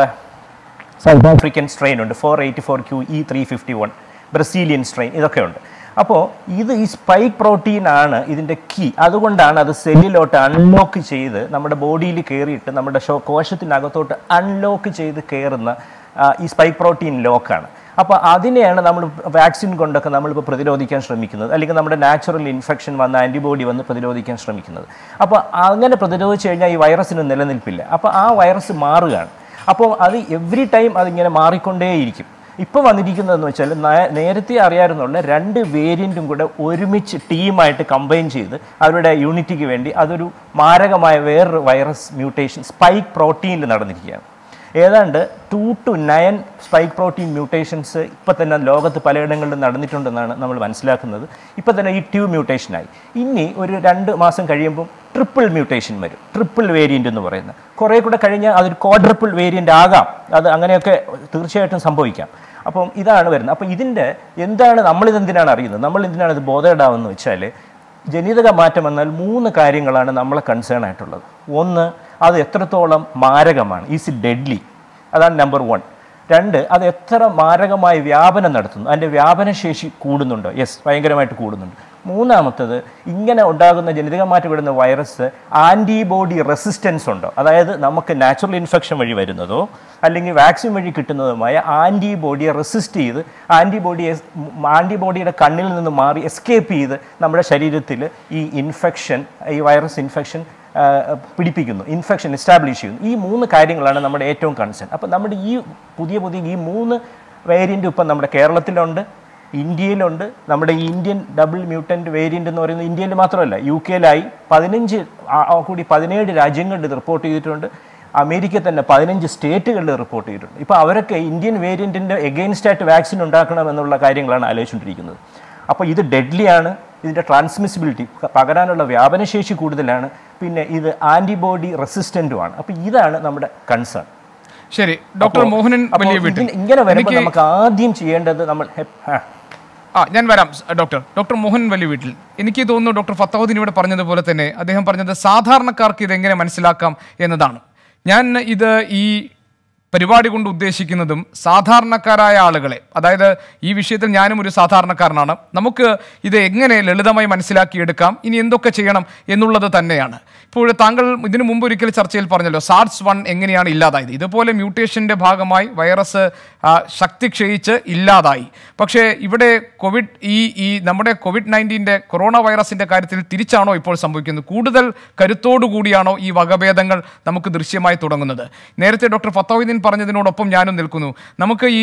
സൗത്ത് ആഫ്രിക്കൻ സ്ട്രെയിൻ ഉണ്ട് four eighty four Q E three fifty one Brazilian strain ഇതൊക്കെ ഉണ്ട് അപ്പോൾ ഇത് ഈ സ്പൈക്ക് പ്രോട്ടീൻ ആണ് ഇതിൻ്റെ കീ അതുകൊണ്ടാണ് അത് സെല്ലിലോട്ട് അൺലോക്ക് ചെയ്ത് നമ്മുടെ ബോഡിയിൽ കയറിയിട്ട് നമ്മുടെ ഷോ കോശത്തിനകത്തോട്ട് അൺലോക്ക് ചെയ്ത് കയറുന്ന ആ, ഈ സ്പൈക്ക് പ്രോട്ടീൻ ലോക്കാണ് അപ്പോൾ അതിനെയാണ് നമ്മൾ വാക്സിൻ കൊണ്ടൊക്കെ നമ്മളിപ്പോൾ പ്രതിരോധിക്കാൻ ശ്രമിക്കുന്നത് അല്ലെങ്കിൽ നമ്മുടെ നാച്ചുറൽ ഇൻഫെക്ഷൻ വന്ന ആൻറ്റിബോഡി വന്ന് പ്രതിരോധിക്കാൻ ശ്രമിക്കുന്നത് അപ്പോൾ അങ്ങനെ പ്രതിരോധിച്ച് കഴിഞ്ഞാൽ ഈ വൈറസിന് നിലനിൽപ്പില്ല അപ്പോൾ ആ വൈറസ് മാറുകയാണ് അപ്പോൾ അത് എവറി ടൈം അതിങ്ങനെ മാറിക്കൊണ്ടേയിരിക്കും ഇപ്പോൾ വന്നിരിക്കുന്നതെന്ന് വെച്ചാൽ നേ- നേരത്തെ അറിയാവുന്നുള്ള രണ്ട് വേരിയൻറ്റും കൂടെ ഒരുമിച്ച് ടീമായിട്ട് കമ്പൈൻ ചെയ്ത് അവരുടെ യൂണിറ്റിക്ക് വേണ്ടി അതൊരു മാരകമായ വേറൊരു വൈറസ് മ്യൂട്ടേഷൻ സ്പൈക്ക് പ്രോട്ടീനിൽ നടന്നിരിക്കുകയാണ് ഏതാണ്ട് two two nine spike protein mutations ഇപ്പം തന്നെ ലോകത്ത് പലയിടങ്ങളിലും നടന്നിട്ടുണ്ടെന്നാണ് നമ്മൾ മനസ്സിലാക്കുന്നത് ഇപ്പം തന്നെ ഈ ട്യൂ മ്യൂട്ടേഷനായി ഇനി ഒരു രണ്ട് മാസം കഴിയുമ്പോൾ ട്രിപ്പിൾ മ്യൂട്ടേഷൻ വരും ട്രിപ്പിൾ വേരിയൻ്റ് എന്ന് പറയുന്നത് കുറേ കൂടെ കഴിഞ്ഞാൽ അതൊരു ക്വാഡ്രിപ്പിൾ വേരിയൻ്റ് ആകാം അത് അങ്ങനെയൊക്കെ തീർച്ചയായിട്ടും സംഭവിക്കാം അപ്പം ഇതാണ് വരുന്നത് അപ്പം ഇതിൻ്റെ എന്താണ് നമ്മളിതെന്തിനാണ് അറിയുന്നത് നമ്മൾ എന്തിനാണ് ഇത് ബോധേഡാവെന്ന് വെച്ചാൽ ജനിതക മാറ്റം എന്നാൽ മൂന്ന് കാര്യങ്ങളാണ് നമ്മളെ കൺസേൺ ആയിട്ടുള്ളത് ഒന്ന് അത് എത്രത്തോളം മാരകമാണ് ഈസ് ഇറ്റ് ഡെഡ്ലി അതാണ് നമ്പർ വൺ രണ്ട് അത് എത്ര മാരകമായ വ്യാപനം നടത്തുന്നു അതിൻ്റെ വ്യാപനശേഷി കൂടുന്നുണ്ടോ യെസ് ഭയങ്കരമായിട്ട് കൂടുന്നുണ്ട് മൂന്നാമത്തത് ഇങ്ങനെ ഉണ്ടാകുന്ന ജനിതക മാറ്റം വിടുന്ന വൈറസ് ആൻറ്റിബോഡി റെസിസ്റ്റൻസ് ഉണ്ടോ അതായത് നമുക്ക് നാച്ചുറൽ ഇൻഫെക്ഷൻ വഴി വരുന്നതോ അല്ലെങ്കിൽ വാക്സിൻ വഴി കിട്ടുന്നതുമായ ആൻറ്റിബോഡിയെ റെസിസ്റ്റ് ചെയ്ത് ആൻറ്റിബോഡിയെ ആൻറ്റിബോഡിയുടെ കണ്ണിൽ നിന്ന് മാറി എസ്കേപ്പ് ചെയ്ത് നമ്മുടെ ശരീരത്തിൽ ഈ ഇൻഫെക്ഷൻ ഈ വൈറസ് ഇൻഫെക്ഷൻ ആ, പിടിപ്പിക്കുന്നു ഇൻഫെക്ഷൻ എസ്റ്റാബ്ലിഷ് ചെയ്യുന്നു ഈ മൂന്ന് കാര്യങ്ങളാണ് നമ്മുടെ ഏറ്റവും കൺസേൺ അപ്പോൾ നമ്മുടെ ഈ പുതിയ പുതിയ ഈ മൂന്ന് വേരിയൻ്റ് ഇപ്പം നമ്മുടെ കേരളത്തിലുണ്ട് ഇന്ത്യയിലുണ്ട് നമ്മുടെ ഈ ഇന്ത്യൻ ഡബിൾ മ്യൂട്ടൻ്റ് വേരിയൻ്റ് എന്ന് പറയുന്നത് ഇന്ത്യയിൽ മാത്രമല്ല യു കെയിലായി പതിനഞ്ച് ആ- ആ കൂടി പതിനേഴ് രാജ്യങ്ങളിൽ ഇത് റിപ്പോർട്ട് ചെയ്തിട്ടുണ്ട് അമേരിക്ക തന്നെ പതിനഞ്ച് സ്റ്റേറ്റുകളിൽ റിപ്പോർട്ട് ചെയ്തിട്ടുണ്ട് ഇപ്പോൾ അവരൊക്കെ ഇന്ത്യൻ വേരിയൻറ്റിൻ്റെ എഗെയിൻസ്റ്റ് ആയിട്ട് വാക്സിൻ ഉണ്ടാക്കണം എന്നുള്ള കാര്യങ്ങളാണ് ആലോചിച്ചുകൊണ്ടിരിക്കുന്നത് അപ്പോൾ ഇത് ഡെഡ്ലി ആണ് ഇതിൻ്റെ ട്രാൻസ്മിസിബിലിറ്റി പകരാനുള്ള വ്യാപനശേഷി കൂടുതലാണ് പിന്നെ ഇത് ആൻറ്റിബോഡി റെസിസ്റ്റൻറ്റുമാണ് അപ്പോൾ ഇതാണ് നമ്മുടെ കൺസേൺ ശരി ഡോക്ടർ മോഹനൻ വലിയ വീട്ടിൽ ഇങ്ങനെ വരുമ്പോൾ എനിക്ക് നമുക്ക് ആദ്യം ചെയ്യേണ്ടത് നമ്മൾ ഹെപ്- ആ. ആ ഞാൻ വരാം സ് ഡോക്ടർ ഡോക്ടർ മോഹൻ വലിയ വീട്ടിൽ എനിക്ക് തോന്നുന്നു ഡോക്ടർ ഫത്താഹുദ്ദീൻ ഇവിടെ പറഞ്ഞതുപോലെ തന്നെ അദ്ദേഹം പറഞ്ഞത് സാധാരണക്കാർക്ക് ഇത് എങ്ങനെ മനസ്സിലാക്കാം എന്നതാണ് ഞാൻ ഇത് ഈ പരിപാടി കൊണ്ട് ഉദ്ദേശിക്കുന്നതും സാധാരണക്കാരായ ആളുകളെ അതായത് ഈ വിഷയത്തിൽ ഞാനും ഒരു സാധാരണക്കാരനാണ് നമുക്ക് ഇത് എങ്ങനെ ലളിതമായി മനസ്സിലാക്കിയെടുക്കാം ഇനി എന്തൊക്കെ ചെയ്യണം എന്നുള്ളത് തന്നെയാണ് ഇപ്പോൾ താങ്കൾ ഇതിനു മുമ്പ് ഒരിക്കൽ ചർച്ചയിൽ പറഞ്ഞല്ലോ സാർസ് വൺ എങ്ങനെയാണ് ഇല്ലാതായത് ഇതുപോലെ മ്യൂട്ടേഷൻ്റെ ഭാഗമായി വൈറസ് ആ, ശക്തി ക്ഷയിച്ച് ഇല്ലാതായി പക്ഷേ ഇവിടെ കോവിഡ് ഈ ഈ നമ്മുടെ കോവിഡ് നയൻറ്റീൻ്റെ കൊറോണ വൈറസിൻ്റെ കാര്യത്തിൽ തിരിച്ചാണോ ഇപ്പോൾ സംഭവിക്കുന്നത് കൂടുതൽ കരുത്തോടു കൂടിയാണോ ഈ വകഭേദങ്ങൾ നമുക്ക് ദൃശ്യമായി തുടങ്ങുന്നത് നേരത്തെ ഡോക്ടർ ഫത്താവുദ്ദീൻ പറഞ്ഞതിനോടൊപ്പം ഞാനും നിൽക്കുന്നു നമുക്ക് ഈ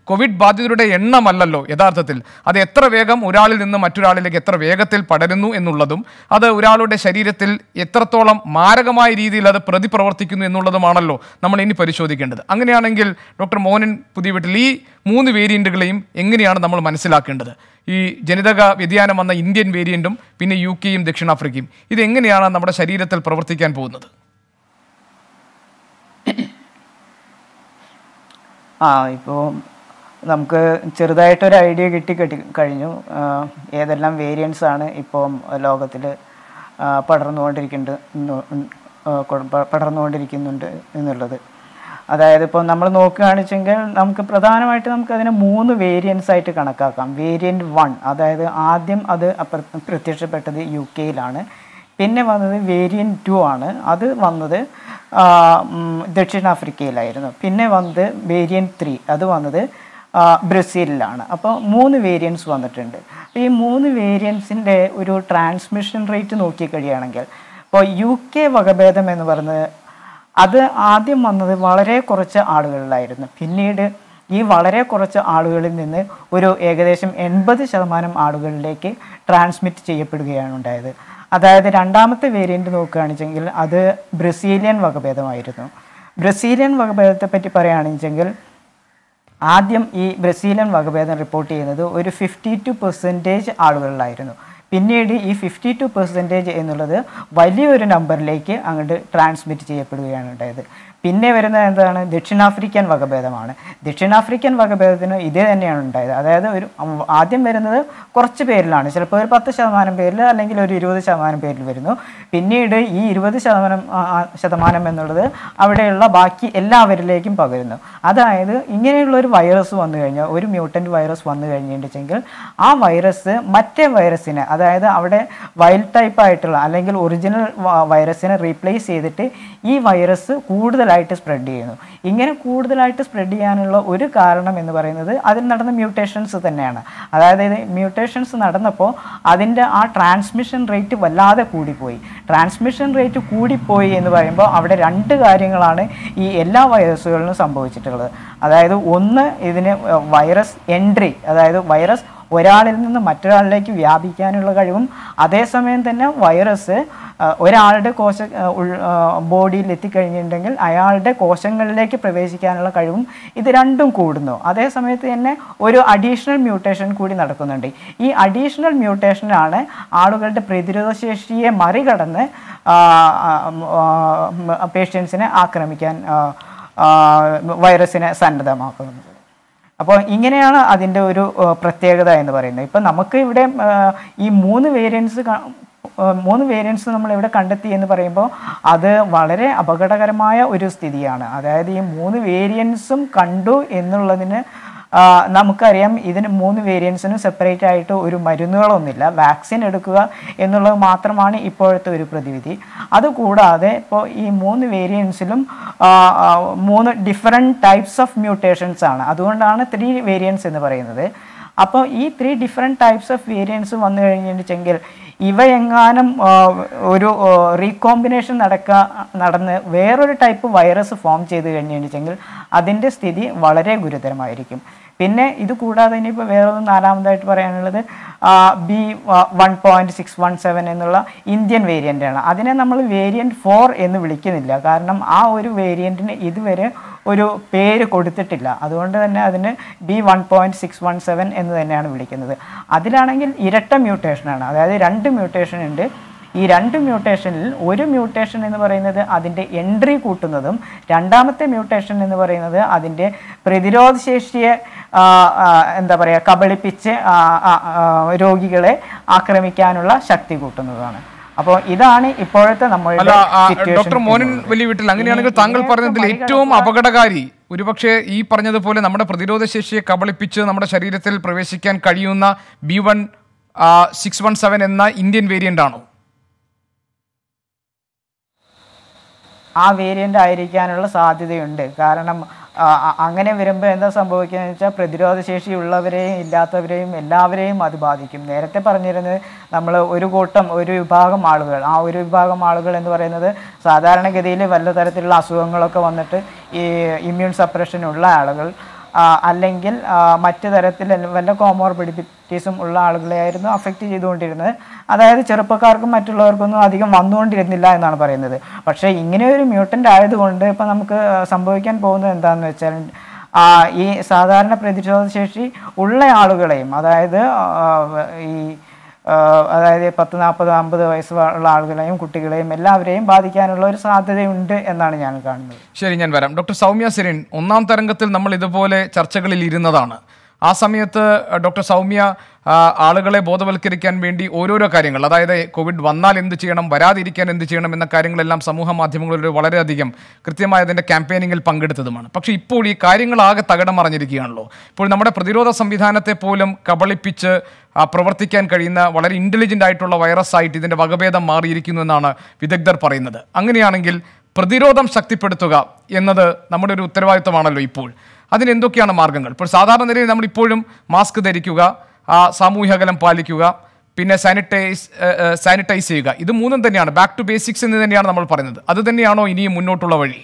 കോവിഡ് ബാധിതരുടെ എണ്ണമല്ലല്ലോ യഥാർത്ഥത്തിൽ അത് എത്ര വേഗം ഒരാളിൽ നിന്ന് മറ്റൊരാളിലേക്ക് എത്ര വേഗത്തിൽ പടരുന്നു എന്നുള്ളതും അത് ഒരാളുടെ ശരീരത്തിൽ എത്രത്തോളം മാരകമായ രീതിയിൽ അത് പ്രതിപ്രവർത്തിക്കുന്നു എന്നുള്ളതുമാണല്ലോ നമ്മൾ ഇനി പരിശോധിക്കേണ്ടത് അങ്ങനെയാണെങ്കിൽ ഡോക്ടർ മോഹനൻ പുതിയ വീട്ടിൽ ഈ മൂന്ന് വേരിയന്റുകളെയും എങ്ങനെയാണ് നമ്മൾ മനസ്സിലാക്കേണ്ടത് ഈ ജനിതക വ്യതിയാനം വന്ന ഇന്ത്യൻ വേരിയന്റും പിന്നെ യു കെയും ദക്ഷിണാഫ്രിക്കയും ഇത് എങ്ങനെയാണ് നമ്മുടെ ശരീരത്തിൽ പ്രവർത്തിക്കാൻ പോകുന്നത് ആ ഇപ്പോൾ നമുക്ക് ചെറുതായിട്ടൊരു ഐഡിയ കിട്ടി കിട്ടി കഴിഞ്ഞു ആ, ഏതെല്ലാം വേരിയൻസ് ആണ് ഇപ്പോൾ ലോകത്തിൽ പടർന്നുകൊണ്ടിരിക്കുന്നുണ്ട് എന്ന് ആ, കൊ- പ- പടർന്നുകൊണ്ടിരിക്കുന്നുണ്ട് എന്നുള്ളത് അതായത് ഇപ്പോൾ നമ്മൾ നോക്കുകയാണെന്നുവെച്ചെങ്കിൽ നമുക്ക് പ്രധാനമായിട്ട് നമുക്ക് അതിനെ മൂന്ന് വേരിയൻസ് ആയിട്ട് കണക്കാക്കാം വേരിയൻറ്റ് വൺ അതായത് ആദ്യം അത് അപ്ര- പ്രത്യക്ഷപ്പെട്ടത് യു കെയിലാണ് പിന്നെ വന്നത് വേരിയൻറ്റ് ടു ആണ് അത് വന്നത് ആ, ഉം, ദക്ഷിണാഫ്രിക്കയിലായിരുന്നു പിന്നെ വന്നത് വേരിയൻറ്റ് ത്രീ അത് വന്നത് ആ, ബ്രസീലിലാണ് അപ്പോൾ മൂന്ന് വേരിയൻസ് വന്നിട്ടുണ്ട് അപ്പോൾ ഈ മൂന്ന് വേരിയൻസിൻ്റെ ഒരു ട്രാൻസ്മിഷൻ റേറ്റ് നോക്കിക്കഴിയുകയാണെങ്കിൽ ഇപ്പോൾ യു കെ വകഭേദം എന്ന് പറയുന്നത് അത് ആദ്യം വന്നത് വളരെ കുറച്ച് ആളുകളിലായിരുന്നു പിന്നീട് ഈ വളരെ കുറച്ച് ആളുകളിൽ നിന്ന് ഒരു ഏകദേശം എൺപത് ശതമാനം ആളുകളിലേക്ക് ട്രാൻസ്മിറ്റ് ചെയ്യപ്പെടുകയാണ് ഉണ്ടായത് അതായത് രണ്ടാമത്തെ വേരിയൻ്റ് നോക്കുകയാണെന്നുവെച്ചെങ്കിൽ അത് ബ്രസീലിയൻ വകഭേദമായിരുന്നു ബ്രസീലിയൻ വകഭേദത്തെ പറ്റി പറയുകയാണെന്നുവെച്ചെങ്കിൽ ആദ്യം ഈ ബ്രസീലിയൻ വകഭേദം റിപ്പോർട്ട് ചെയ്യുന്നത് ഒരു ഫിഫ്റ്റി ടു പെർസെൻറ്റേജ് ആളുകളിലായിരുന്നു പിന്നീട് ഈ ഫിഫ്റ്റി ടു പെർസെൻറ്റേജ് എന്നുള്ളത് വലിയൊരു നമ്പറിലേക്ക് അങ്ങോട്ട് ട്രാൻസ്മിറ്റ് ചെയ്യപ്പെടുകയാണ് ഉണ്ടായത് പിന്നെ വരുന്നത് എന്താണ് ദക്ഷിണാഫ്രിക്കൻ വകഭേദമാണ് ദക്ഷിണാഫ്രിക്കൻ വകഭേദത്തിന് ഇതേ തന്നെയാണ് ഉണ്ടായത് അതായത് ഒരു ഉം, ആദ്യം വരുന്നത് കുറച്ച് പേരിലാണ് ചിലപ്പോൾ ഒരു പത്ത് ശതമാനം പേരിൽ അല്ലെങ്കിൽ ഒരു ഇരുപത് ശതമാനം പേരിൽ വരുന്നു പിന്നീട് ഈ ഇരുപത് ശതമാനം ആ, ആ, ശതമാനം എന്നുള്ളത് അവിടെയുള്ള ബാക്കി എല്ലാവരിലേക്കും പകരുന്നു അതായത് ഇങ്ങനെയുള്ള ഒരു വൈറസ് വന്നു കഴിഞ്ഞാൽ ഒരു മ്യൂട്ടൻ്റ് വൈറസ് വന്നു കഴിഞ്ഞിട്ടുണ്ടെങ്കിൽ ആ വൈറസ് മറ്റേ വൈറസിനെ അതായത് അവിടെ വൈൽഡ് ടൈപ്പ് ആയിട്ടുള്ള അല്ലെങ്കിൽ ഒറിജിനൽ വൈറസിനെ റീപ്ലേസ് ചെയ്തിട്ട് ഈ വൈറസ് കൂടുതലായിട്ട് സ്പ്രെഡ് ചെയ്യുന്നു ഇങ്ങനെ കൂടുതലായിട്ട് സ്പ്രെഡ് ചെയ്യാനുള്ള ഒരു കാരണം എന്ന് പറയുന്നത് അതിൽ നടന്ന മ്യൂട്ടേഷൻസ് തന്നെയാണ് അതായത് ഇത് മ്യൂട്ടേഷൻസ് നടന്നപ്പോൾ അതിൻ്റെ ആ ട്രാൻസ്മിഷൻ റേറ്റ് വല്ലാതെ കൂടിപ്പോയി ട്രാൻസ്മിഷൻ റേറ്റ് കൂടിപ്പോയി എന്ന് പറയുമ്പോൾ അവിടെ രണ്ട് കാര്യങ്ങളാണ് ഈ എല്ലാ വൈറസുകളിലും സംഭവിച്ചിട്ടുള്ളത് അതായത് ഒന്ന് ഇതിന് വൈറസ് എൻട്രി അതായത് വൈറസ് ഒരാളിൽ നിന്ന് മറ്റൊരാളിലേക്ക് വ്യാപിക്കാനുള്ള കഴിവും അതേസമയം തന്നെ വൈറസ് ആ, ഒരാളുടെ കോശ ആ, ഉൾ- ആ, ബോഡിയിൽ എത്തിക്കഴിഞ്ഞിട്ടുണ്ടെങ്കിൽ അയാളുടെ കോശങ്ങളിലേക്ക് പ്രവേശിക്കാനുള്ള കഴിവും ഇത് രണ്ടും കൂടുന്നു അതേ സമയത്ത് തന്നെ ഒരു അഡീഷണൽ മ്യൂട്ടേഷൻ കൂടി നടക്കുന്നുണ്ട് ഈ അഡീഷണൽ മ്യൂട്ടേഷനാണ് ആളുകളുടെ പ്രതിരോധ ശേഷിയെ മറികടന്ന് പേഷ്യൻസിനെ ആക്രമിക്കാൻ ആ, ആ, വൈറസിനെ സന്നദ്ധമാക്കുന്നത് അപ്പോൾ ഇങ്ങനെയാണ് അതിൻ്റെ ഒരു ആ, പ്രത്യേകത എന്ന് പറയുന്നത് ഇപ്പം നമുക്ക് ഇവിടെ ആ, ഈ മൂന്ന് വേരിയൻസ് മൂന്ന് വേരിയൻസ് നമ്മൾ ഇവിടെ കണ്ടെത്തി എന്ന് പറയുമ്പോൾ അത് വളരെ അപകടകരമായ ഒരു സ്ഥിതിയാണ് അതായത് ഈ മൂന്ന് വേരിയൻസും കണ്ടു എന്നുള്ളതിന് ആ, നമുക്കറിയാം ഇതിന് മൂന്ന് വേരിയൻസിനും സെപ്പറേറ്റ് ആയിട്ട് ഒരു മരുന്നുകളൊന്നുമില്ല വാക്സിൻ എടുക്കുക എന്നുള്ളത് മാത്രമാണ് ഇപ്പോഴത്തെ ഒരു പ്രതിവിധി അതുകൂടാതെ ഇപ്പോൾ ഈ മൂന്ന് വേരിയൻസിലും മൂന്ന് ഡിഫറെൻറ്റ് ടൈപ്സ് ഓഫ് മ്യൂട്ടേഷൻസ് ആണ് അതുകൊണ്ടാണ് ത്രീ വേരിയൻസ് എന്ന് പറയുന്നത് അപ്പോൾ ഈ three different types of variants വന്നു കഴിഞ്ഞിട്ടുണ്ടെങ്കിൽ ഇവയെങ്ങാനും ആ, ഒരു റീകോമ്പിനേഷൻ നടക്കുക നടന്ന് വേറൊരു ടൈപ്പ് വൈറസ് ഫോം ചെയ്ത് കഴിഞ്ഞിട്ടുണ്ടെങ്കിൽ അതിൻ്റെ സ്ഥിതി വളരെ ഗുരുതരമായിരിക്കും പിന്നെ ഇത് കൂടാതെ ഇനിയിപ്പോൾ വേറൊന്ന് നാലാമതായിട്ട് പറയാനുള്ളത് B one point six one seven എന്നുള്ള ഇന്ത്യൻ വേരിയൻ്റ് ആണ് അതിനെ നമ്മൾ വേരിയൻറ്റ് ഫോർ എന്ന് വിളിക്കുന്നില്ല കാരണം ആ ഒരു വേരിയൻറ്റിന് ഇതുവരെ ഒരു പേര് കൊടുത്തിട്ടില്ല അതുകൊണ്ട് തന്നെ അതിന് B one point six one seven എന്ന് തന്നെയാണ് വിളിക്കുന്നത് അതിലാണെങ്കിൽ ഇരട്ട മ്യൂട്ടേഷനാണ് അതായത് രണ്ട് മ്യൂട്ടേഷൻ ഉണ്ട് ഈ രണ്ട് മ്യൂട്ടേഷനിൽ ഒരു മ്യൂട്ടേഷൻ എന്ന് പറയുന്നത് അതിൻ്റെ എൻട്രി കൂട്ടുന്നതും രണ്ടാമത്തെ മ്യൂട്ടേഷൻ എന്ന് പറയുന്നത് അതിൻ്റെ പ്രതിരോധശേഷിയെ ആ, ആ, എന്താ പറയുക കബളിപ്പിച്ച് ആ, ആ, ആ, രോഗികളെ ആക്രമിക്കാനുള്ള ശക്തി കൂട്ടുന്നതാണ് അപ്പോൾ ഇതാണ് ഇപ്പോഴത്തെ അല്ല നമ്മളുടെ ആ, situation ഡോക്ടർ മോനൻ എന്നുള്ളത്. വലിയ വീട്ടിൽ അങ്ങനെയാണെങ്കിൽ ഇനി താങ്കൾ ഇതിനെയൊക്കെ പറഞ്ഞതിൽ ഏറ്റവും മറികടക്കാൻ- അപകടകാരി ഒരുപക്ഷെ ഈ പറഞ്ഞതുപോലെ നമ്മുടെ പ്രതിരോധ ശേഷിയെ കബളിപ്പിച്ച് നമ്മുടെ ശരീരത്തിൽ പ്രവേശിക്കാൻ കഴിയുന്ന B one six one seven എന്ന ഇന്ത്യൻ വേരിയന്റ് ആണോ ആ വേരിയൻ്റ് ആയിരിക്കാനുള്ള സാധ്യതയുണ്ട് കാരണം ആ, അ- അങ്ങനെ വരുമ്പോൾ എന്താ സംഭവിക്കുന്നത് വെച്ചാൽ പ്രതിരോധ ശേഷി ഉള്ളവരെയും ഇല്ലാത്തവരെയും എല്ലാവരെയും അത് ബാധിക്കും നേരത്തെ പറഞ്ഞിരുന്നത് നമ്മൾ ഒരു കൂട്ടം ഒരു വിഭാഗം ആളുകൾ ആ ഒരു വിഭാഗം ആളുകൾ എന്ന് പറയുന്നത് സാധാരണഗതിയിൽ വല്ല തരത്തിലുള്ള അസുഖങ്ങളൊക്കെ വന്നിട്ട് ഈ ഇമ്മ്യൂൺ സപ്രഷൻ ഉള്ള ആളുകൾ ആ, അല്ലെങ്കിൽ ആ, മറ്റ് തരത്തിൽ വല്ല കോമോർബിഡിറ്റീസും ഉള്ള ആളുകളെയായിരുന്നു അഫക്റ്റ് ചെയ്തുകൊണ്ടിരുന്നത് അതായത് ചെറുപ്പക്കാർക്കും മറ്റുള്ളവർക്കൊന്നും അധികം വന്നുകൊണ്ടിരുന്നില്ല എന്നാണ് പറയുന്നത് പക്ഷേ ഇങ്ങനെ ഒരു മ്യൂട്ടൻ്റ് ആയതുകൊണ്ട് ഇപ്പം നമുക്ക് സംഭവിക്കാൻ പോകുന്നത് എന്താണെന്ന് വെച്ചാൽ ആ, ഈ സാധാരണ പ്രതിരോധ ശേഷി ഉള്ള ആളുകളെയും അതായത് ആ, ഈ ആ, അതായത് പത്ത് നാൽപ്പത് അമ്പത് വയസ്സ് ഉള്ള ആളുകളെയും കുട്ടികളെയും എല്ലാവരെയും ബാധിക്കാനുള്ള ഒരു സാധ്യതയുണ്ട് എന്നാണ് ഞാൻ കാണുന്നത് ശരി ഞാൻ വരാം ഡോക്ടർ സൗമ്യ സിരിൻ ഒന്നാം തരംഗത്തിൽ നമ്മൾ ഇതുപോലെ ചർച്ചകളിൽ ഇരുന്നതാണ് ആ സമയത്ത് അഹ്, ഡോക്ടർ സൗമ്യ ആ, ആളുകളെ ബോധവൽക്കരിക്കാൻ വേണ്ടി ഓരോരോ കാര്യങ്ങൾ അതായത് കോവിഡ് വന്നാൽ എന്ത് ചെയ്യണം വരാതിരിക്കാൻ എന്ത് ചെയ്യണം എന്ന കാര്യങ്ങളെല്ലാം സമൂഹ മാധ്യമങ്ങളിൽ വളരെയധികം കൃത്യമായ അതിൻ്റെ ക്യാമ്പയിനിങ്ങിൽ പങ്കെടുത്തതുമാണ് പക്ഷേ ഇപ്പോൾ ഈ കാര്യങ്ങളാകെ തകിടം മറിഞ്ഞിരിക്കുകയാണല്ലോ ഇപ്പോൾ നമ്മുടെ പ്രതിരോധ സംവിധാനത്തെ പോലും കബളിപ്പിച്ച് ആ, പ്രവർത്തിക്കാൻ കഴിയുന്ന വളരെ ഇൻ്റലിജൻ്റ് ആയിട്ടുള്ള വൈറസ് ആയിട്ട് ഇതിൻ്റെ വകഭേദം മാറിയിരിക്കുന്നു എന്നാണ് വിദഗ്ധർ പറയുന്നത് അങ്ങനെയാണെങ്കിൽ പ്രതിരോധം ശക്തിപ്പെടുത്തുക എന്നത് നമ്മുടെ ഒരു ഉത്തരവാദിത്തമാണല്ലോ ഇപ്പോൾ അതിന് എന്തൊക്കെയാണ് മാർഗങ്ങൾ ഇപ്പോൾ സാധാരണ നിലയിൽ നമ്മൾ ഇപ്പോഴും മാസ്ക് ധരിക്കുക ആ സാമൂഹ്യ അകലം പാലിക്കുക പിന്നെ സാനിറ്റൈസ് സാനിറ്റൈസ് ചെയ്യുക ഇത് മൂന്നും തന്നെയാണ് ബാക്ക് ടു ബേസിക്സ് എന്ന് തന്നെയാണ് നമ്മൾ പറയുന്നത് അത് തന്നെയാണോ ഇനിയും മുന്നോട്ടുള്ള വഴി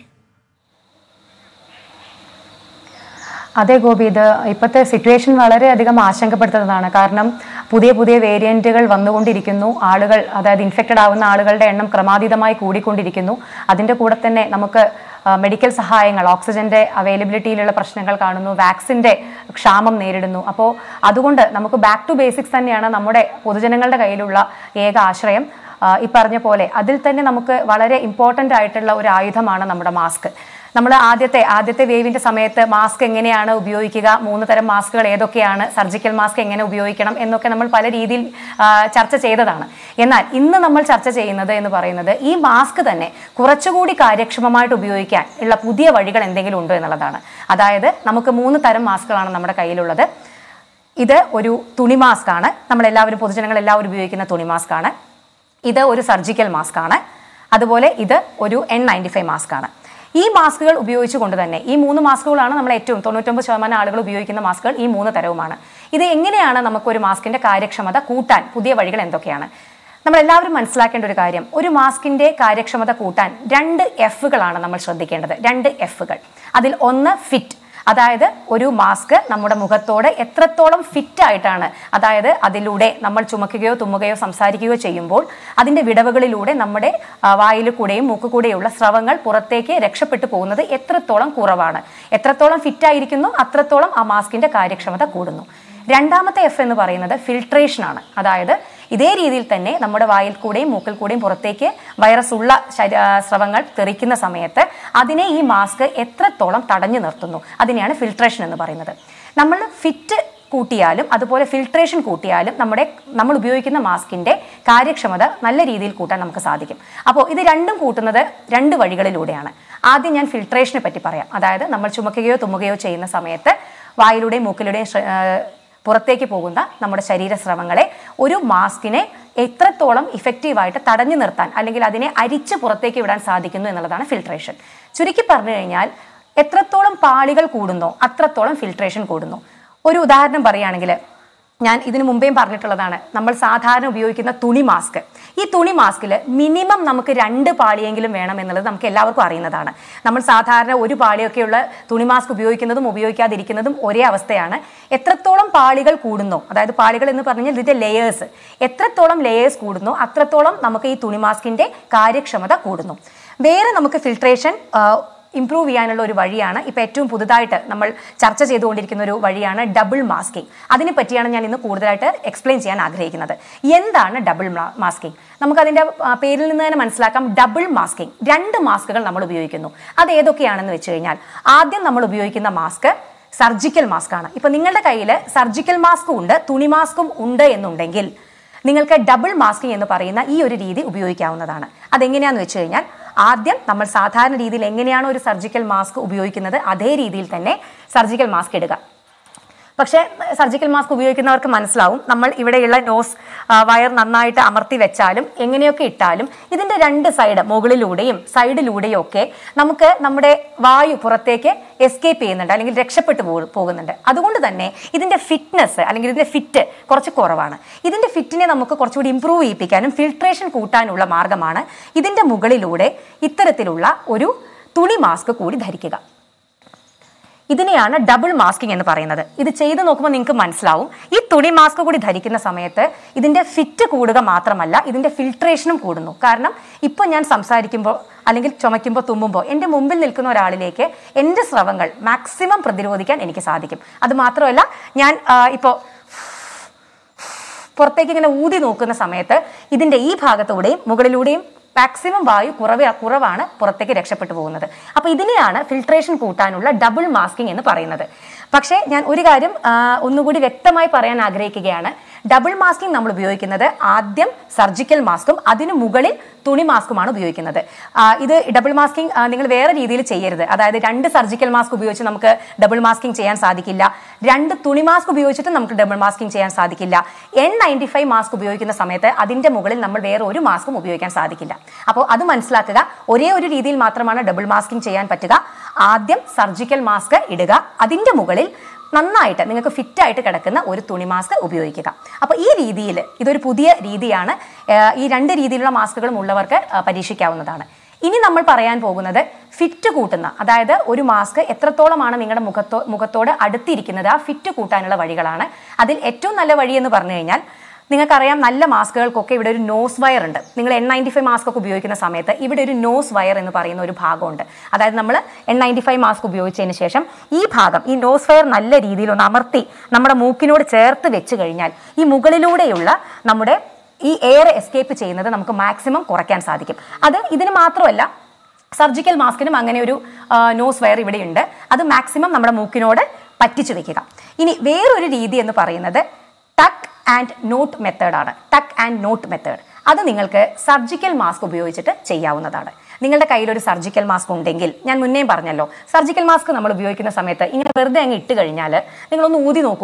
അതെ ഗോപി ഇത് ഇപ്പോഴത്തെ സിറ്റുവേഷൻ വളരെയധികം ആശങ്കപ്പെടുത്തുന്നതാണ് കാരണം പുതിയ പുതിയ വേരിയന്റുകൾ വന്നുകൊണ്ടിരിക്കുന്നു ആളുകൾ അതായത് ഇൻഫെക്റ്റഡ് ആവുന്ന ആളുകളുടെ എണ്ണം ക്രമാതീതമായി കൂടിക്കൊണ്ടിരിക്കുന്നു അതിൻ്റെ കൂടെ തന്നെ നമുക്ക് ആ, മെഡിക്കൽ സഹായങ്ങൾ ഓക്സിജന്റെ അവൈലബിലിറ്റിയിലുള്ള പ്രശ്നങ്ങൾ കാണുന്നു വാക്സിന്റെ ക്ഷാമം നേരിടുന്നു അപ്പോൾ അതുകൊണ്ട് നമുക്ക് ബാക്ക് ടു ബേസിക്സ് തന്നെയാണ് നമ്മുടെ പൊതുജനങ്ങളുടെ കയ്യിലുള്ള ഏക ആശ്രയം ആ, ഈ പറഞ്ഞ പോലെ അതിൽ തന്നെ നമുക്ക് വളരെ ഇമ്പോർട്ടൻ്റ് ആയിട്ടുള്ള ഒരു ആയുധമാണ് നമ്മുടെ മാസ്ക് നമ്മൾ ആദ്യത്തെ ആദ്യത്തെ വേവിന്റെ സമയത്ത് മാസ്ക് എങ്ങനെയാണ് ഉപയോഗിക്കുക മൂന്ന് തരം മാസ്കുകൾ ഏതൊക്കെയാണ് സർജിക്കൽ മാസ്ക് എങ്ങനെ ഉപയോഗിക്കണം എന്നൊക്കെ നമ്മൾ പല രീതിയിൽ ആ, ചർച്ച ചെയ്തതാണ് എന്നാൽ ഇന്ന് നമ്മൾ ചർച്ച ചെയ്യുന്നത് എന്ന് പറയുന്നത് ഈ മാസ്ക് തന്നെ കുറച്ചുകൂടി കാര്യക്ഷമമായിട്ട് ഉപയോഗിക്കാൻ ഉള്ള പുതിയ വഴികൾ എന്തെങ്കിലും ഉണ്ടോ എന്നുള്ളതാണ് അതായത് നമുക്ക് മൂന്ന് തരം മാസ്കുകളാണ് നമ്മുടെ കയ്യിലുള്ളത് ഇത് ഒരു തുണി മാസ്ക് ആണ് നമ്മൾ എല്ലാവരും പൊതുജനങ്ങൾ എല്ലാവരും ഉപയോഗിക്കുന്ന തുണി മാസ്ക് ആണ് ഇത് ഒരു സർജിക്കൽ മാസ്ക് ആണ് അതുപോലെ ഇത് ഒരു എൻ നയൻറ്റി ഫൈവ് മാസ്ക് ആണ് ഈ മാസ്കുകൾ ഉപയോഗിച്ചുകൊണ്ട് തന്നെ ഈ മൂന്ന് മാസ്കുകളാണ് നമ്മൾ ഏറ്റവും തൊണ്ണൂറ്റൊമ്പത് ശതമാനം ആളുകൾ ഉപയോഗിക്കുന്ന മാസ്കുകൾ ഈ മൂന്ന് തരവുമാണ് ഇത് എങ്ങനെയാണ് നമുക്കൊരു മാസ്കിന്റെ കാര്യക്ഷമത കൂട്ടാൻ പുതിയ വഴികൾ എന്തൊക്കെയാണ് നമ്മൾ എല്ലാവരും മനസ്സിലാക്കേണ്ട ഒരു കാര്യം ഒരു മാസ്കിന്റെ കാര്യക്ഷമത കൂട്ടാൻ രണ്ട് എഫുകളാണ് നമ്മൾ ശ്രദ്ധിക്കേണ്ടത് രണ്ട് എഫുകൾ അതിൽ ഒന്ന് ഫിറ്റ് അതായത് ഒരു മാസ്ക് നമ്മുടെ മുഖത്തോട് എത്രത്തോളം ഫിറ്റ് ആയിട്ടാണ് അതായത് അതിലൂടെ നമ്മൾ ചുമക്കുകയോ തുമ്മുകയോ സംസാരിക്കുകയോ ചെയ്യുമ്പോൾ അതിന്റെ വിടവുകളിലൂടെ നമ്മുടെ ആ, വായിൽ കൂടെയും മൂക്ക് കൂടെയുള്ള സ്രവങ്ങൾ പുറത്തേക്ക് രക്ഷപ്പെട്ടു പോകുന്നത് എത്രത്തോളം കുറവാണ് എത്രത്തോളം ഫിറ്റ് ആയിരിക്കുന്നു അത്രത്തോളം ആ മാസ്കിന്റെ കാര്യക്ഷമത കൂടുന്നു രണ്ടാമത്തെ എഫ് എന്ന് പറയുന്നത് ഫിൽട്രേഷൻ ആണ് അതായത് ഇതേ രീതിയിൽ തന്നെ നമ്മുടെ വായിൽ കൂടെയും മൂക്കിൽ കൂടെയും പുറത്തേക്ക് വൈറസ് ഉള്ള ശരീ- ആ, സ്രവങ്ങൾ തെറിക്കുന്ന സമയത്ത് അതിനെ ഈ മാസ്ക് എത്രത്തോളം തടഞ്ഞു നിർത്തുന്നു അതിനെയാണ് ഫിൽട്രേഷൻ എന്ന് പറയുന്നത് നമ്മൾ ഫിറ്റ് കൂട്ടിയാലും അതുപോലെ ഫിൽട്രേഷൻ കൂട്ടിയാലും നമ്മുടെ നമ്മൾ ഉപയോഗിക്കുന്ന മാസ്കിന്റെ കാര്യക്ഷമത നല്ല രീതിയിൽ കൂട്ടാൻ നമുക്ക് സാധിക്കും അപ്പോൾ ഇത് രണ്ടും കൂട്ടുന്നത് രണ്ട് വഴികളിലൂടെയാണ് ആദ്യം ഞാൻ ഫിൽട്രേഷനെ പറ്റി പറയാം അതായത് നമ്മൾ ചുമക്കുകയോ തുമ്മുകയോ ചെയ്യുന്ന സമയത്ത് വായിലൂടെയും മൂക്കിലൂടെയും ശ്ര- ആ, പുറത്തേക്ക് പോകുന്ന നമ്മുടെ ശരീരസ്രവങ്ങളെ ഒരു മാസ്കിനെ എത്രത്തോളം ഇഫക്റ്റീവായിട്ട് തടഞ്ഞു നിർത്താൻ അല്ലെങ്കിൽ അതിനെ അരിച്ച് പുറത്തേക്ക് വിടാൻ സാധിക്കുന്നു എന്നുള്ളതാണ് ഫിൽട്രേഷൻ ചുരുക്കി പറഞ്ഞു കഴിഞ്ഞാൽ എത്രത്തോളം പാളികൾ കൂടുന്നോ അത്രത്തോളം ഫിൽട്രേഷൻ കൂടുന്നു ഒരു ഉദാഹരണം പറയുകയാണെങ്കിൽ ഞാൻ ഇതിനു മുമ്പേയും പറഞ്ഞിട്ടുള്ളതാണ് നമ്മൾ സാധാരണ ഉപയോഗിക്കുന്ന തുണി മാസ്ക് ഈ തുണി മാസ്കിൽ മിനിമം നമുക്ക് രണ്ട് പാളിയെങ്കിലും വേണം എന്നുള്ളത് നമുക്ക് എല്ലാവർക്കും അറിയുന്നതാണ് നമ്മൾ സാധാരണ ഒരു പാളിയൊക്കെയുള്ള തുണി മാസ്ക് ഉപയോഗിക്കുന്നതും ഉപയോഗിക്കാതിരിക്കുന്നതും ഒരേ അവസ്ഥയാണ് എത്രത്തോളം പാളികൾ കൂടുന്നോ അതായത് പാളികൾ എന്ന് പറഞ്ഞാൽ ഇതിന്റെ ലെയേഴ്സ് എത്രത്തോളം ലെയേഴ്സ് കൂടുന്നോ അത്രത്തോളം നമുക്ക് ഈ തുണി മാസ്കിന്റെ കാര്യക്ഷമത കൂടുന്നു വേറെ നമുക്ക് ഫിൽട്രേഷൻ ഇംപ്രൂവ് ചെയ്യാനുള്ള ഒരു വഴിയാണ് ഇപ്പോൾ ഏറ്റവും പുതുതായിട്ട് നമ്മൾ ചർച്ച ചെയ്തുകൊണ്ടിരിക്കുന്ന ഒരു വഴിയാണ് ഡബിൾ മാസ്കിംഗ് അതിനെ പറ്റിയാണ് ഞാൻ ഇന്ന് കൂടുതലായിട്ട് എക്സ്പ്ലെയിൻ ചെയ്യാൻ ആഗ്രഹിക്കുന്നത് എന്താണ് ഡബിൾ മാസ്കിംഗ് നമുക്കതിൻ്റെ ആ, പേരിൽ നിന്ന് തന്നെ മനസ്സിലാക്കാം ഡബിൾ മാസ്കിംഗ് രണ്ട് മാസ്കുകൾ നമ്മൾ ഉപയോഗിക്കുന്നു അത് ഏതൊക്കെയാണെന്ന് വെച്ച് കഴിഞ്ഞാൽ ആദ്യം നമ്മൾ ഉപയോഗിക്കുന്ന മാസ്ക് സർജിക്കൽ മാസ്ക് ആണ് ഇപ്പൊ നിങ്ങളുടെ കയ്യിൽ സർജിക്കൽ മാസ്കും ഉണ്ട് തുണി മാസ്കും ഉണ്ട് എന്നുണ്ടെങ്കിൽ നിങ്ങൾക്ക് ഡബിൾ മാസ്കിംഗ് എന്ന് പറയുന്ന ഈ ഒരു രീതി ഉപയോഗിക്കാവുന്നതാണ് അതെങ്ങനെയാന്ന് വെച്ച് കഴിഞ്ഞാൽ ആദ്യം നമ്മൾ സാധാരണ രീതിയിൽ എങ്ങനെയാണോ ഒരു സർജിക്കൽ മാസ്ക് ഉപയോഗിക്കുന്നത് അതേ രീതിയിൽ തന്നെ സർജിക്കൽ മാസ്ക് ഇടുക പക്ഷേ സർജിക്കൽ മാസ്ക് ഉപയോഗിക്കുന്നവർക്ക് മനസ്സിലാവും നമ്മൾ ഇവിടെയുള്ള നോസ് ആ, വയർ നന്നായിട്ട് അമർത്തി വെച്ചാലും എങ്ങനെയൊക്കെ ഇട്ടാലും ഇതിന്റെ രണ്ട് സൈഡ് മുകളിലൂടെയും സൈഡിലൂടെയും ഒക്കെ നമുക്ക് നമ്മുടെ വായു പുറത്തേക്ക് എസ്കേപ്പ് ചെയ്യുന്നുണ്ട് അല്ലെങ്കിൽ രക്ഷപ്പെട്ടു പോ- പോകുന്നുണ്ട് അതുകൊണ്ട് തന്നെ ഇതിന്റെ ഫിറ്റ്നസ് അല്ലെങ്കിൽ ഇതിന്റെ ഫിറ്റ് കുറച്ച് കുറവാണ് ഇതിന്റെ ഫിറ്റിനെ നമുക്ക് കുറച്ചുകൂടി ഇമ്പ്രൂവ് ചെയ്യിപ്പിക്കാനും ഫിൽട്രേഷൻ കൂട്ടാനുള്ള മാർഗമാണ് ഇതിന്റെ മുകളിലൂടെ ഇത്തരത്തിലുള്ള ഒരു തുണി മാസ്ക് കൂടി ധരിക്കുക ഇതിനെയാണ് ഡബിൾ മാസ്കിംഗ് എന്ന് പറയുന്നത് ഇത് ചെയ്ത് നോക്കുമ്പോൾ നിങ്ങൾക്ക് മനസ്സിലാവും ഈ തുണി മാസ്ക് കൂടി ധരിക്കുന്ന സമയത്ത് ഇതിന്റെ ഫിറ്റ് കൂടുക മാത്രമല്ല ഇതിന്റെ ഫിൽട്രേഷനും കൂടുന്നു കാരണം ഇപ്പോൾ ഞാൻ സംസാരിക്കുമ്പോൾ അല്ലെങ്കിൽ ചുമയ്ക്കുമ്പോൾ തുമ്മുമ്പോൾ എൻ്റെ മുമ്പിൽ നിൽക്കുന്ന ഒരാളിലേക്ക് എൻ്റെ സ്രവങ്ങൾ മാക്സിമം പ്രതിരോധിക്കാൻ എനിക്ക് സാധിക്കും അത് മാത്രമല്ല ഞാൻ ഇപ്പോൾ പുറത്തേക്ക് ഇങ്ങനെ ഊതി നോക്കുന്ന സമയത്ത് ഇതിന്റെ ഈ ഭാഗത്തൂടെയും മുകളിലൂടെയും മാക്സിമം വായു കുറവ് കുറവാണ് പുറത്തേക്ക് രക്ഷപ്പെട്ടു പോകുന്നത് അപ്പൊ ഇതിനെയാണ് ഫിൽട്രേഷൻ കൂട്ടാനുള്ള ഡബിൾ മാസ്കിംഗ് എന്ന് പറയുന്നത് പക്ഷേ ഞാൻ ഒരു കാര്യം ആ, ഒന്നുകൂടി വ്യക്തമായി പറയാൻ ആഗ്രഹിക്കുകയാണ് ഡബിൾ മാസ്കിംഗ് നമ്മൾ ഉപയോഗിക്കുന്നത് ആദ്യം സർജിക്കൽ മാസ്കും അതിനു മുകളിൽ തുണി മാസ്കുമാണ് ഉപയോഗിക്കുന്നത് ആ, ഇത് ഡബിൾ മാസ്കിംഗ് നിങ്ങൾ വേറെ രീതിയിൽ ചെയ്യരുത് അതായത് രണ്ട് സർജിക്കൽ മാസ്ക് ഉപയോഗിച്ച് നമുക്ക് ഡബിൾ മാസ്കിംഗ് ചെയ്യാൻ സാധിക്കില്ല രണ്ട് തുണി മാസ്ക് ഉപയോഗിച്ചിട്ട് നമുക്ക് ഡബിൾ മാസ്കിംഗ് ചെയ്യാൻ സാധിക്കില്ല എൻ നയൻറ്റി ഫൈവ് മാസ്ക് ഉപയോഗിക്കുന്ന സമയത്ത് അതിന്റെ മുകളിൽ നമ്മൾ വേറെ ഒരു മാസ്കും ഉപയോഗിക്കാൻ സാധിക്കില്ല അപ്പോൾ അത് മനസ്സിലാക്കുക ഒരേ ഒരു രീതിയിൽ മാത്രമാണ് ഡബിൾ മാസ്കിംഗ് ചെയ്യാൻ പറ്റുക ആദ്യം സർജിക്കൽ മാസ്ക് ഇടുക അതിന്റെ മുകളിൽ നന്നായിട്ട് നിങ്ങൾക്ക് ഫിറ്റ് ആയിട്ട് കിടക്കുന്ന ഒരു തുണി മാസ്ക് ഉപയോഗിക്കുക അപ്പോൾ ഈ രീതിയിൽ ഇതൊരു പുതിയ രീതിയാണ് ഏഹ് ഈ രണ്ട് രീതിയിലുള്ള മാസ്കുകളും ഉള്ളവർക്ക് ആ, പരീക്ഷിക്കാവുന്നതാണ് ഇനി നമ്മൾ പറയാൻ പോകുന്നത് ഫിറ്റ് കൂട്ടുന്ന അതായത് ഒരു മാസ്ക് എത്രത്തോളമാണ് നിങ്ങളുടെ മുഖത്തോ മുഖത്തോട് അടുത്തിരിക്കുന്നത് ആ ഫിറ്റ് കൂട്ടാനുള്ള വഴികളാണ് അതിൽ ഏറ്റവും നല്ല വഴി എന്ന് പറഞ്ഞു കഴിഞ്ഞാൽ നിങ്ങൾക്കറിയാം നല്ല മാസ്കുകൾക്കൊക്കെ ഇവിടെ ഒരു നോസ് വയർ ഉണ്ട് നിങ്ങൾ എൻ നയൻറ്റി ഫൈവ് മാസ്ക് ഒക്കെ ഉപയോഗിക്കുന്ന സമയത്ത് ഇവിടെ ഒരു നോസ് വയർ എന്ന് പറയുന്ന ഒരു ഭാഗമുണ്ട് അതായത് നമ്മൾ എൻ നയൻറ്റി ഫൈവ് മാസ്ക് ഉപയോഗിച്ചതിന് ശേഷം ഈ ഭാഗം ഈ നോസ് വയർ നല്ല രീതിയിൽ ഒന്ന് അമർത്തി നമ്മുടെ മൂക്കിനോട് ചേർത്ത് വെച്ച് കഴിഞ്ഞാൽ ഈ മുകളിലൂടെയുള്ള നമ്മുടെ ഈ എയർ എസ്കേപ്പ് ചെയ്യുന്നത് നമുക്ക് മാക്സിമം കുറയ്ക്കാൻ സാധിക്കും അത് ഇതിന് മാത്രമല്ല സർജിക്കൽ മാസ്കിനും അങ്ങനെ ഒരു നോസ് വയർ ഇവിടെയുണ്ട് അത് മാക്സിമം നമ്മുടെ മൂക്കിനോട് പറ്റിച്ചു വെക്കുക ഇനി വേറൊരു രീതി എന്ന് പറയുന്നത് ടക്ക് ആൻഡ് നോട്ട് മെത്തേഡാണ് ടക്ക് ആൻഡ് നോട്ട് മെത്തേഡ് അത് നിങ്ങൾക്ക് സർജിക്കൽ മാസ്ക് ഉപയോഗിച്ചിട്ട് ചെയ്യാവുന്നതാണ് നിങ്ങളുടെ കയ്യിൽ ഒരു സർജിക്കൽ മാസ്ക് ഉണ്ടെങ്കിൽ ഞാൻ മുന്നേ പറഞ്ഞല്ലോ സർജിക്കൽ മാസ്ക് നമ്മൾ ഉപയോഗിക്കുന്ന സമയത്ത് ഇങ്ങനെ വെറുതെ അങ്ങ് ഇട്ട് കഴിഞ്ഞാൽ നിങ്ങളൊന്ന് ഊതി നോക്കൂ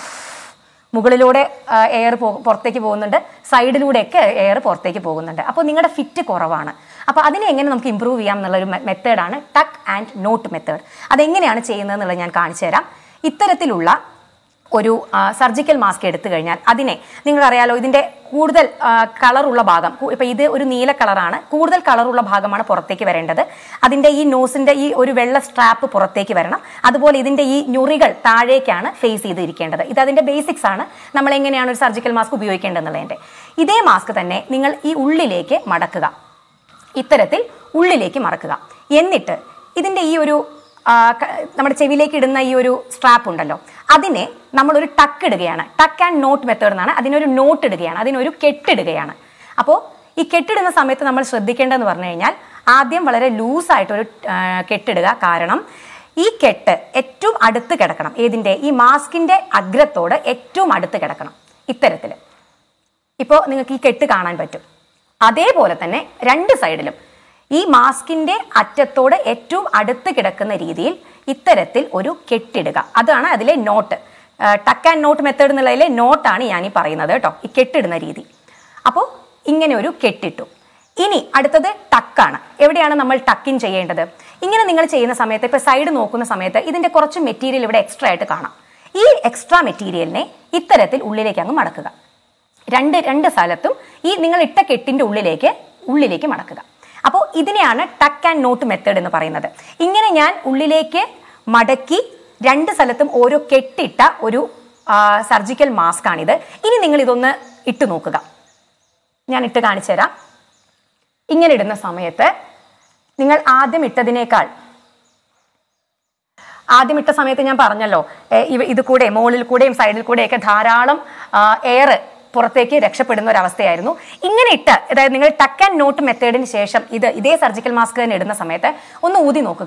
മുകളിലൂടെ എയർ പുറത്തേക്ക് പോകുന്നുണ്ട് സൈഡിലൂടെയൊക്കെ എയർ പുറത്തേക്ക് പോകുന്നുണ്ട് അപ്പോൾ നിങ്ങളുടെ ഫിറ്റ് കുറവാണ് അപ്പോൾ അതിനെ എങ്ങനെ നമുക്ക് ഇമ്പ്രൂവ് ചെയ്യാം എന്നുള്ളൊരു മെത്തേഡാണ് ടക്ക് ആൻഡ് നോട്ട് മെത്തേഡ് അതെങ്ങനെയാണ് ചെയ്യുന്നത് എന്നുള്ളത് ഞാൻ കാണിച്ചു തരാം ഇത്തരത്തിലുള്ള ഒരു സർജിക്കൽ മാസ്ക് എടുത്തു കഴിഞ്ഞാൽ അതിനെ നിങ്ങൾക്കറിയാലോ ഇതിന്റെ കൂടുതൽ കളറുള്ള ഭാഗം കു- ഇപ്പൊ ഇത് ഒരു നീല കളറാണ് കൂടുതൽ കളറുള്ള ഭാഗമാണ് പുറത്തേക്ക് വരേണ്ടത് അതിന്റെ ഈ നോസിന്റെ ഈ ഒരു വെള്ള സ്ട്രാപ്പ് പുറത്തേക്ക് വരണം അതുപോലെ ഇതിന്റെ ഈ ഞുറികൾ താഴേക്കാണ് ഫേസ് ചെയ്തിരിക്കേണ്ടത് ഇത് അതിന്റെ ബേസിക്സ് ആണ് നമ്മൾ എങ്ങനെയാണ് ഒരു സർജിക്കൽ മാസ്ക് ഉപയോഗിക്കേണ്ടതെന്നുള്ളതിന്റെ ഇതേ മാസ്ക് തന്നെ നിങ്ങൾ ഈ ഉള്ളിലേക്ക് മടക്കുക ഇത്തരത്തിൽ ഉള്ളിലേക്ക് മറക്കുക എന്നിട്ട് ഇതിന്റെ ഈ ഒരു ആ, ക- നമ്മുടെ ചെവിയിലേക്ക് ഇടുന്ന ഈ ഒരു സ്ട്രാപ്പ് ഉണ്ടല്ലോ അതിനെ നമ്മൾ ഒരു ടക്ക് ഇടുകയാണ് ടക്ക് ആൻഡ് നോട്ട് മെത്തേഡ് എന്നാണ് അതിനൊരു നോട്ട് ഇടുകയാണ് അതിനൊരു കെട്ടിടുകയാണ് അപ്പോൾ ഈ കെട്ടിടുന്ന സമയത്ത് നമ്മൾ ശ്രദ്ധിക്കേണ്ടതെന്ന് പറഞ്ഞു കഴിഞ്ഞാൽ ആദ്യം വളരെ ലൂസായിട്ടൊരു ആ, കെട്ടിടുക കാരണം ഈ കെട്ട് ഏറ്റവും അടുത്ത് കിടക്കണം ഏതിന്റെ ഈ മാസ്കിന്റെ അഗ്രത്തോട് ഏറ്റവും അടുത്ത് കിടക്കണം ഇത്തരത്തിൽ ഇപ്പോൾ നിങ്ങൾക്ക് ഈ കെട്ട് കാണാൻ പറ്റും അതേപോലെ തന്നെ രണ്ട് സൈഡിലും ഈ മാസ്കിന്റെ അറ്റത്തോട് ഏറ്റവും അടുത്ത് കിടക്കുന്ന രീതിയിൽ ഇത്തരത്തിൽ ഒരു കെട്ടിടുക അതാണ് അതിലെ knot tuck and knot method എന്നുള്ളതിലെ നോട്ടാണ് ഞാൻ ഈ പറയുന്നത് കേട്ടോ ഈ കെട്ടിടുന്ന രീതി അപ്പോൾ ഇങ്ങനെ ഒരു കെട്ടിട്ടു ഇനി അടുത്തത് ടക്കാണ് എവിടെയാണ് നമ്മൾ ടക്കിൻ ചെയ്യേണ്ടത് ഇങ്ങനെ നിങ്ങൾ ചെയ്യുന്ന സമയത്ത് ഇപ്പൊ സൈഡ് നോക്കുന്ന സമയത്ത് ഇതിന്റെ കുറച്ച് മെറ്റീരിയൽ ഇവിടെ എക്സ്ട്രാ ആയിട്ട് കാണാം ഈ എക്സ്ട്രാ മെറ്റീരിയലിനെ ഇത്തരത്തിൽ ഉള്ളിലേക്ക് അങ്ങ് മടക്കുക രണ്ട് രണ്ട് സ്ഥലത്തും ഈ നിങ്ങൾ ഇട്ട കെട്ടിന്റെ ഉള്ളിലേക്ക് ഉള്ളിലേക്ക് മടക്കുക അപ്പോൾ ഇതിനെയാണ് ടക്ക് ആൻഡ് നോട്ട് മെത്തേഡ് എന്ന് പറയുന്നത് ഇങ്ങനെ ഞാൻ ഉള്ളിലേക്ക് മടക്കി രണ്ട് സ്ഥലത്തും ഓരോ കെട്ടിട്ട ഒരു സർജിക്കൽ മാസ്ക് ആണിത് ഇനി നിങ്ങൾ ഇതൊന്ന് ഇട്ട് നോക്കുക ഞാൻ ഇട്ട് കാണിച്ചു തരാം ഇങ്ങനെ ഇടുന്ന സമയത്ത് നിങ്ങൾ ആദ്യം ഇട്ടതിനേക്കാൾ ആദ്യം ഇട്ട സമയത്ത് ഞാൻ പറഞ്ഞല്ലോ ഏ, ഇവ- ഇത് കൂടെ മുകളിൽ കൂടെയും സൈഡിൽ കൂടെയൊക്കെ ധാരാളം എയർ പുറത്തേക്ക് രക്ഷപ്പെടുന്ന ഒരു അവസ്ഥയായിരുന്നു ഇങ്ങനെ ഇട്ട് അതായത് നിങ്ങൾ ടക്ക് ആൻഡ് നോട്ട് മെത്തേഡിന് ശേഷം ഇത് ഇതേ സർജിക്കൽ മാസ്ക് തന്നെ ഇടുന്ന സമയത്ത് ഒന്ന് ഊതി നോക്കുക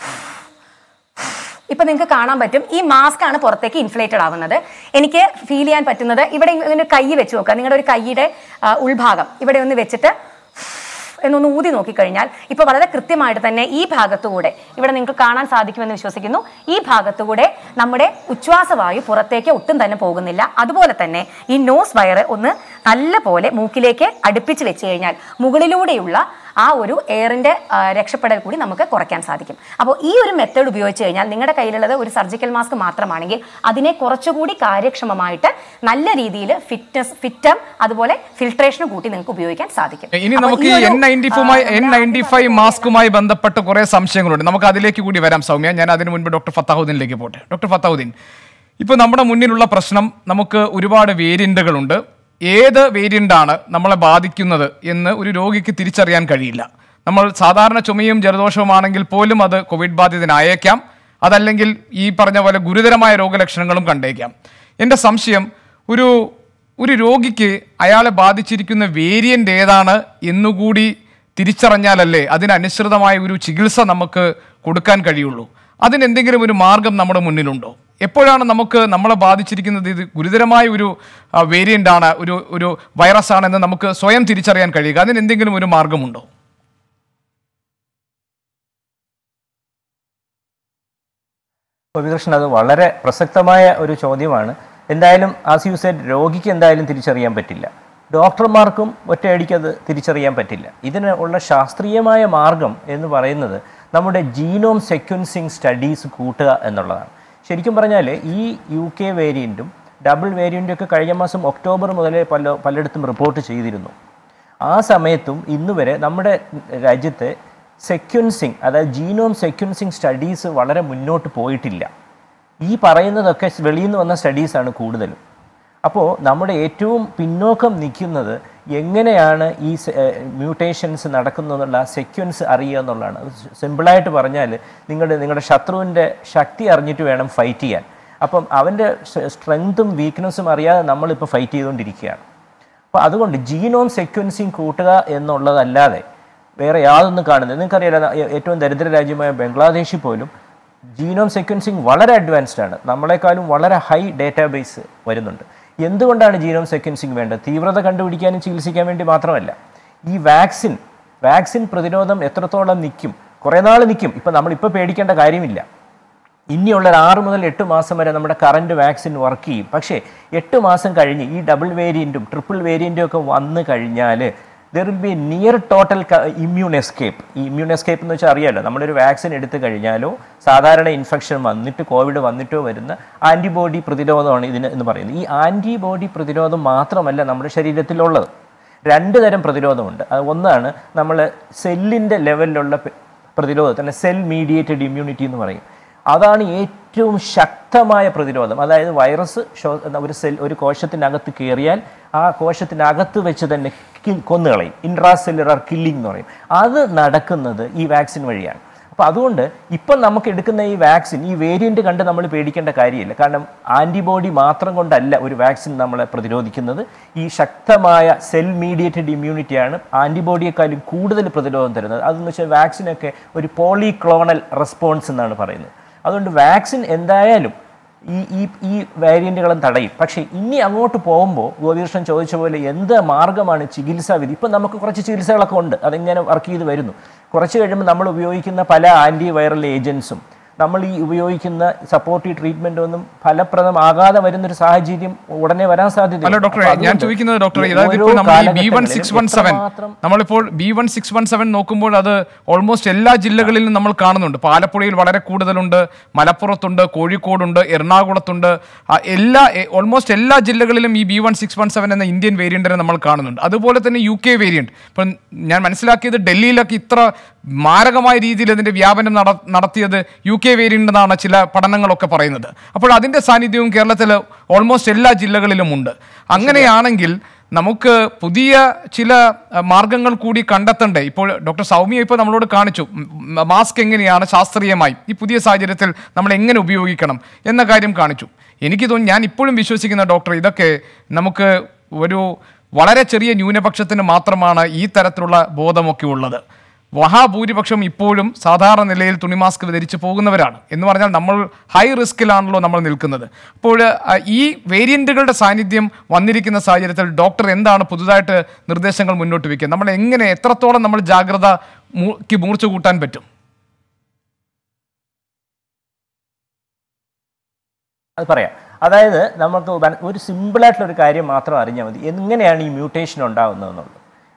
ഇപ്പൊ നിങ്ങൾക്ക് കാണാൻ പറ്റും ഈ മാസ്ക് ആണ് പുറത്തേക്ക് ഇൻഫ്ലേറ്റഡ് ആവുന്നത് എനിക്ക് ഫീൽ ചെയ്യാൻ പറ്റുന്നത് ഇവിടെ ഇങ്ങനെ കൈ വെച്ച് നോക്കുക നിങ്ങളുടെ ഒരു കൈയുടെ ആ, ഉൾഭാഗം ഇവിടെ ഒന്ന് വെച്ചിട്ട് എന്നൊന്ന് ഊതി നോക്കിക്കഴിഞ്ഞാൽ ഇപ്പൊ വളരെ കൃത്യമായിട്ട് തന്നെ ഈ ഭാഗത്തുകൂടെ ഇവിടെ നിങ്ങൾക്ക് കാണാൻ സാധിക്കുമെന്ന് വിശ്വസിക്കുന്നു ഈ ഭാഗത്തുകൂടെ നമ്മുടെ ഉച്ഛ്വാസവായു പുറത്തേക്ക് ഒട്ടും തന്നെ പോകുന്നില്ല അതുപോലെ തന്നെ ഈ നോസ് വയറ് ഒന്ന് നല്ല പോലെ മൂക്കിലേക്ക് അടുപ്പിച്ച് വെച്ച് കഴിഞ്ഞാൽ മുകളിലൂടെയുള്ള ആ ഒരു എയറിന്റെ ആ, രക്ഷപ്പെടൽ കൂടി നമുക്ക് കുറയ്ക്കാൻ സാധിക്കും അപ്പോൾ ഈ ഒരു മെത്തേഡ് ഉപയോഗിച്ച് കഴിഞ്ഞാൽ നിങ്ങളുടെ കയ്യിലുള്ളത് ഒരു സർജിക്കൽ മാസ്ക് മാത്രമാണെങ്കിൽ അതിനെ കുറച്ചുകൂടി കാര്യക്ഷമമായിട്ട് നല്ല രീതിയിൽ ഫിറ്റ്നസ് ഫിറ്റം അതുപോലെ ഫിൽട്രേഷൻ കൂട്ടി നിങ്ങൾക്ക് ഉപയോഗിക്കാൻ സാധിക്കും ഇനി അപ്പോൾ നമുക്ക് ഈ ഈ ഒരു, N ninety uh, five N നമ്മുടെ നയൻറ്റി ഫൈവ് മാസ്കുമായി ബന്ധപ്പെട്ട് കുറെ സംശയങ്ങളുണ്ട് നമുക്ക് അതിലേക്ക് കൂടി വരാം സൗമ്യ ഞാൻ അതിനു മുൻപ് ഡോക്ടർ ഫത്താഹുദ്ദീനിലേക്ക് പോട്ടെ ഡോക്ടർ ഫത്താഹുദ്ദീൻ ഇപ്പോൾ നമ്മുടെ മുന്നിലുള്ള പ്രശ്നം നമുക്ക് ഒരുപാട് വേരിയന്റുകളുണ്ട് ഏത് വേരിയന്റ് ആണ് നമ്മളെ ബാധിക്കുന്നത് എന്ന് ഒരു രോഗിക്ക് തിരിച്ചറിയാൻ കഴിയില്ല നമ്മൾ സാധാരണ ചുമയും ജലദോഷവുമാണെങ്കിൽ പോലും അത് കോവിഡ് ബാധിതനായേക്കാം അതല്ലെങ്കിൽ ഈ പറഞ്ഞ പോലെ ഗുരുതരമായ രോഗലക്ഷണങ്ങളും കണ്ടേക്കാം എൻ്റെ സംശയം ഒരു ഒരു രോഗിക്ക് അയാളെ ബാധിച്ചിരിക്കുന്ന വേരിയന്റ് ഏതാണ് എന്നുകൂടി തിരിച്ചറിഞ്ഞാലല്ലേ അതിനനുസൃതമായ ഒരു ചികിത്സ നമുക്ക് കൊടുക്കാൻ കഴിയുള്ളൂ അതിനെന്തെങ്കിലും ഒരു മാർഗം നമ്മുടെ മുന്നിലുണ്ടോ എപ്പോഴാണ് നമുക്ക് നമ്മളെ ബാധിച്ചിരിക്കുന്നത് ഇത് ഗുരുതരമായ ഒരു വേരിയന്റ് ആണ് ഒരു ഒരു വൈറസ് ആണെന്ന് നമുക്ക് സ്വയം തിരിച്ചറിയാൻ കഴിയുക അതിന് എന്തെങ്കിലും ഒരു മാർഗമുണ്ടോ ഗോപികൃഷ്ണൻ അത് വളരെ പ്രസക്തമായ ഒരു ചോദ്യമാണ് എന്തായാലും ആസ് യു സെഡ് രോഗിക്ക് എന്തായാലും തിരിച്ചറിയാൻ പറ്റില്ല ഡോക്ടർമാർക്കും ഒറ്റയടിക്ക് അത് തിരിച്ചറിയാൻ പറ്റില്ല ഇതിന് ഉള്ള ശാസ്ത്രീയമായ മാർഗം എന്ന് പറയുന്നത് നമ്മുടെ ജീനോം സെക്വൻസിങ് സ്റ്റഡീസ് കൂട്ടുക എന്നുള്ളതാണ് ശരിക്കും പറഞ്ഞാൽ ഈ യു കെ വേരിയൻറ്റും ഡബിൾ വേരിയൻറ്റും ഒക്കെ കഴിഞ്ഞ മാസം ഒക്ടോബർ മുതലേ പല പലയിടത്തും റിപ്പോർട്ട് ചെയ്തിരുന്നു ആ സമയത്തും ഇന്ന് വരെ നമ്മുടെ രാജ്യത്തെ സെക്വൻസിങ് അതായത് ജീനോം സെക്വൻസിങ് സ്റ്റഡീസ് വളരെ മുന്നോട്ട് പോയിട്ടില്ല ഈ പറയുന്നതൊക്കെ വെളിയിൽ നിന്ന് വന്ന സ്റ്റഡീസാണ് കൂടുതലും അപ്പോൾ നമ്മുടെ ഏറ്റവും പിന്നോക്കം നിൽക്കുന്നത് എങ്ങനെയാണ് ഈ മ്യൂട്ടേഷൻസ് നടക്കുന്നതെന്നുള്ള സെക്വൻസ് അറിയുക എന്നുള്ളതാണ് അത് സിമ്പിളായിട്ട് പറഞ്ഞാൽ നിങ്ങളുടെ നിങ്ങളുടെ ശത്രുവിൻ്റെ ശക്തി അറിഞ്ഞിട്ട് വേണം ഫൈറ്റ് ചെയ്യാൻ അപ്പം അവൻ്റെ സ്ട്രെങ്തും വീക്ക്നെസ്സും അറിയാതെ നമ്മളിപ്പോൾ ഫൈറ്റ് ചെയ്തുകൊണ്ടിരിക്കുകയാണ് അപ്പോൾ അതുകൊണ്ട് ജീനോം സെക്വൻസിങ് കൂട്ടുക എന്നുള്ളതല്ലാതെ വേറെ യാതൊന്നും കാണുന്നില്ല നിങ്ങൾക്കറിയാലോ ഏ- ഏറ്റവും ദരിദ്ര രാജ്യമായ ബംഗ്ലാദേശിൽ പോലും ജീനോം സെക്വൻസിങ് വളരെ അഡ്വാൻസ്ഡ് ആണ് നമ്മളെക്കാളും വളരെ ഹൈ ഡേറ്റാബേസ് വരുന്നുണ്ട് എന്തുകൊണ്ടാണ് ജീനോം സെക്വൻസിങ് വേണ്ടത് തീവ്രത കണ്ടുപിടിക്കാനും ചികിത്സിക്കാൻ വേണ്ടി മാത്രമല്ല ഈ വാക്സിൻ വാക്സിൻ പ്രതിരോധം എത്രത്തോളം നിൽക്കും കുറേ നാൾ നിൽക്കും ഇപ്പം നമ്മളിപ്പോൾ പേടിക്കേണ്ട കാര്യമില്ല ഇനിയുള്ള ഒരു ആറ് മുതൽ എട്ട് മാസം വരെ നമ്മുടെ കറണ്ട് വാക്സിൻ വർക്ക് ചെയ്യും പക്ഷേ എട്ട് മാസം കഴിഞ്ഞ് ഈ ഡബിൾ വേരിയൻറ്റും ട്രിപ്പിൾ വേരിയൻറ്റും ഒക്കെ വന്നു കഴിഞ്ഞാൽ there will be near total immune escape ഈ ഇമ്മ്യൂൺ എസ്കേപ്പ് എന്ന് വെച്ചാൽ അറിയാലോ നമ്മളൊരു വാക്സിൻ എടുത്തു കഴിഞ്ഞാലോ സാധാരണ ഇൻഫെക്ഷൻ വന്നിട്ട് കോവിഡ് വന്നിട്ടോ വരുന്ന ആൻറ്റിബോഡി പ്രതിരോധമാണ് ഇതിന് എന്ന് പറയുന്നത് ഈ ആൻറ്റിബോഡി പ്രതിരോധം മാത്രമല്ല നമ്മുടെ ശരീരത്തിലുള്ളത് രണ്ട് തരം പ്രതിരോധമുണ്ട് അത് ഒന്നാണ് നമ്മൾ സെല്ലിൻ്റെ ലെവലിലുള്ള പെ- പ്രതിരോധത്തിന് സെൽ മീഡിയേറ്റഡ് ഇമ്മ്യൂണിറ്റി എന്ന് പറയും അതാണ് ഏറ്റവും ശക്തമായ പ്രതിരോധം അതായത് വൈറസ് ശോ- ഒരു സെൽ ഒരു കോശത്തിനകത്ത് കയറിയാൽ ആ കോശത്തിനകത്ത് വെച്ച് തന്നെ കിൽ കൊന്നുകളയും ഇൻട്രാസെല്ലുലാർ കില്ലിംഗ് എന്ന് പറയും അത് നടക്കുന്നത് ഈ വാക്സിൻ വഴിയാണ് അപ്പോൾ അതുകൊണ്ട് ഇപ്പം നമുക്ക് എടുക്കുന്ന ഈ വാക്സിൻ ഈ വേരിയന്റ് കണ്ട് നമ്മൾ പേടിക്കേണ്ട കാര്യമില്ല കാരണം ആൻറ്റിബോഡി മാത്രം കൊണ്ടല്ല ഒരു വാക്സിൻ നമ്മളെ പ്രതിരോധിക്കുന്നത് ഈ ശക്തമായ സെൽ മീഡിയേറ്റഡ് ഇമ്മ്യൂണിറ്റിയാണ് ആൻറ്റിബോഡിയെക്കാളും കൂടുതൽ പ്രതിരോധം തരുന്നത് അതെന്ന് വെച്ചാൽ വാക്സിനൊക്കെ ഒരു പോളിക്ലോണൽ റെസ്പോൺസ് എന്നാണ് പറയുന്നത് അതുകൊണ്ട് വാക്സിൻ എന്തായാലും ഈ ഈ ഈ വേരിയന്റുകളും തടയും പക്ഷേ ഇനി അങ്ങോട്ട് പോകുമ്പോൾ ഗോപികൃഷ്ണൻ ചോദിച്ച പോലെ എന്ത് മാർഗമാണ് ചികിത്സാ വിധി ഇപ്പം നമുക്ക് കുറച്ച് ചികിത്സകളൊക്കെ ഉണ്ട് അതിങ്ങനെ വർക്ക് ചെയ്ത് വരുന്നു കുറച്ച് കഴിയുമ്പോൾ നമ്മൾ ഉപയോഗിക്കുന്ന പല ആൻറ്റി വൈറൽ ഏജൻസും നമ്മൾ ഈ ഉപയോഗിക്കുന്ന സപ്പോർട്ടീവ് ട്രീറ്റ്മെന്റ് ഒന്നും ഫലപ്രദമാകാതെ വരുന്നൊരു സാഹചര്യം ഉടനെ വരാൻ സാധ്യത അല്ല ഡോക്ടറെ ഞാൻ ചോദിക്കുന്നത് ഡോക്ടറെ ഇതായത് ഇപ്പോൾ നമ്മൾ ഈ B one six one seven നമ്മളിപ്പോൾ B one six one seven നോക്കുമ്പോൾ അത് ഓൾമോസ്റ്റ് എല്ലാ ജില്ലകളിലും നമ്മൾ കാണുന്നുണ്ട് ഇപ്പോൾ ആലപ്പുഴയിൽ വളരെ കൂടുതലുണ്ട് മലപ്പുറത്തുണ്ട് കോഴിക്കോടുണ്ട് എറണാകുളത്തുണ്ട് ആ, എല്ലാ ഓൾമോസ്റ്റ് എല്ലാ ജില്ലകളിലും ഈ B one six one seven എന്ന ഇന്ത്യൻ വേരിയന്റിനെ നമ്മൾ കാണുന്നുണ്ട് അതുപോലെ തന്നെ യു കെ വേരിയന്റ് ഇപ്പം ഞാൻ മനസ്സിലാക്കിയത് ഡൽഹിയിലൊക്കെ ഇത്ര മാരകമായ രീതിയിൽ ഇതിന്റെ വ്യാപനം നട നടത്തിയത് യു കെ വേരിയന്റ് എന്നാണ് ചില പഠനങ്ങളൊക്കെ പറയുന്നത് അപ്പോൾ അതിന്റെ സാന്നിധ്യവും കേരളത്തിൽ ഓൾമോസ്റ്റ് എല്ലാ ജില്ലകളിലും ഉണ്ട് അങ്ങനെയാണെങ്കിൽ നമുക്ക് പുതിയ ചില അഹ്, മാർഗങ്ങൾ കൂടി കണ്ടെത്തണ്ടേ ഇപ്പോൾ ഡോക്ടർ സൗമ്യ ഇപ്പോൾ നമ്മളോട് കാണിച്ചു ഉം, മാസ്ക് എങ്ങനെയാണ് ശാസ്ത്രീയമായി ഈ പുതിയ സാഹചര്യത്തിൽ നമ്മൾ എങ്ങനെ ഉപയോഗിക്കണം എന്ന കാര്യം കാണിച്ചു എനിക്ക് തോന്നുന്നു ഞാൻ ഇപ്പോഴും വിശ്വസിക്കുന്ന ഡോക്ടർ ഇതൊക്കെ നമുക്ക് ഒരു വളരെ ചെറിയ ന്യൂനപക്ഷത്തിന് മാത്രമാണ് ഈ തരത്തിലുള്ള ബോധമൊക്കെ ഉള്ളത് മഹാഭൂരിപക്ഷം ഇപ്പോഴും സാധാരണ നിലയിൽ തുണി മാസ്ക് ധരിച്ച് പോകുന്നവരാണ് എന്ന് പറഞ്ഞാൽ നമ്മൾ ഹൈ റിസ്കിലാണല്ലോ നമ്മൾ നിൽക്കുന്നത് അപ്പോൾ ആ, ഈ വേരിയന്റുകളുടെ സാന്നിധ്യം വന്നിരിക്കുന്ന സാഹചര്യത്തിൽ ഡോക്ടർ എന്താണ് പുതുതായിട്ട് നിർദ്ദേശങ്ങൾ മുന്നോട്ട് വയ്ക്കുക നമ്മൾ എങ്ങനെ എത്രത്തോളം നമ്മൾ ജാഗ്രത മൂ- ക്ക് മൂർച്ച കൂട്ടാൻ പറ്റും അത് പറയാം അതായത് നമുക്ക് മന- ഒരു സിമ്പിളായിട്ടുള്ള ഒരു കാര്യം മാത്രം അറിഞ്ഞാൽ മതി എങ്ങനെയാണ് ഈ മ്യൂട്ടേഷൻ ഉണ്ടാകുന്നതെന്നുള്ളത്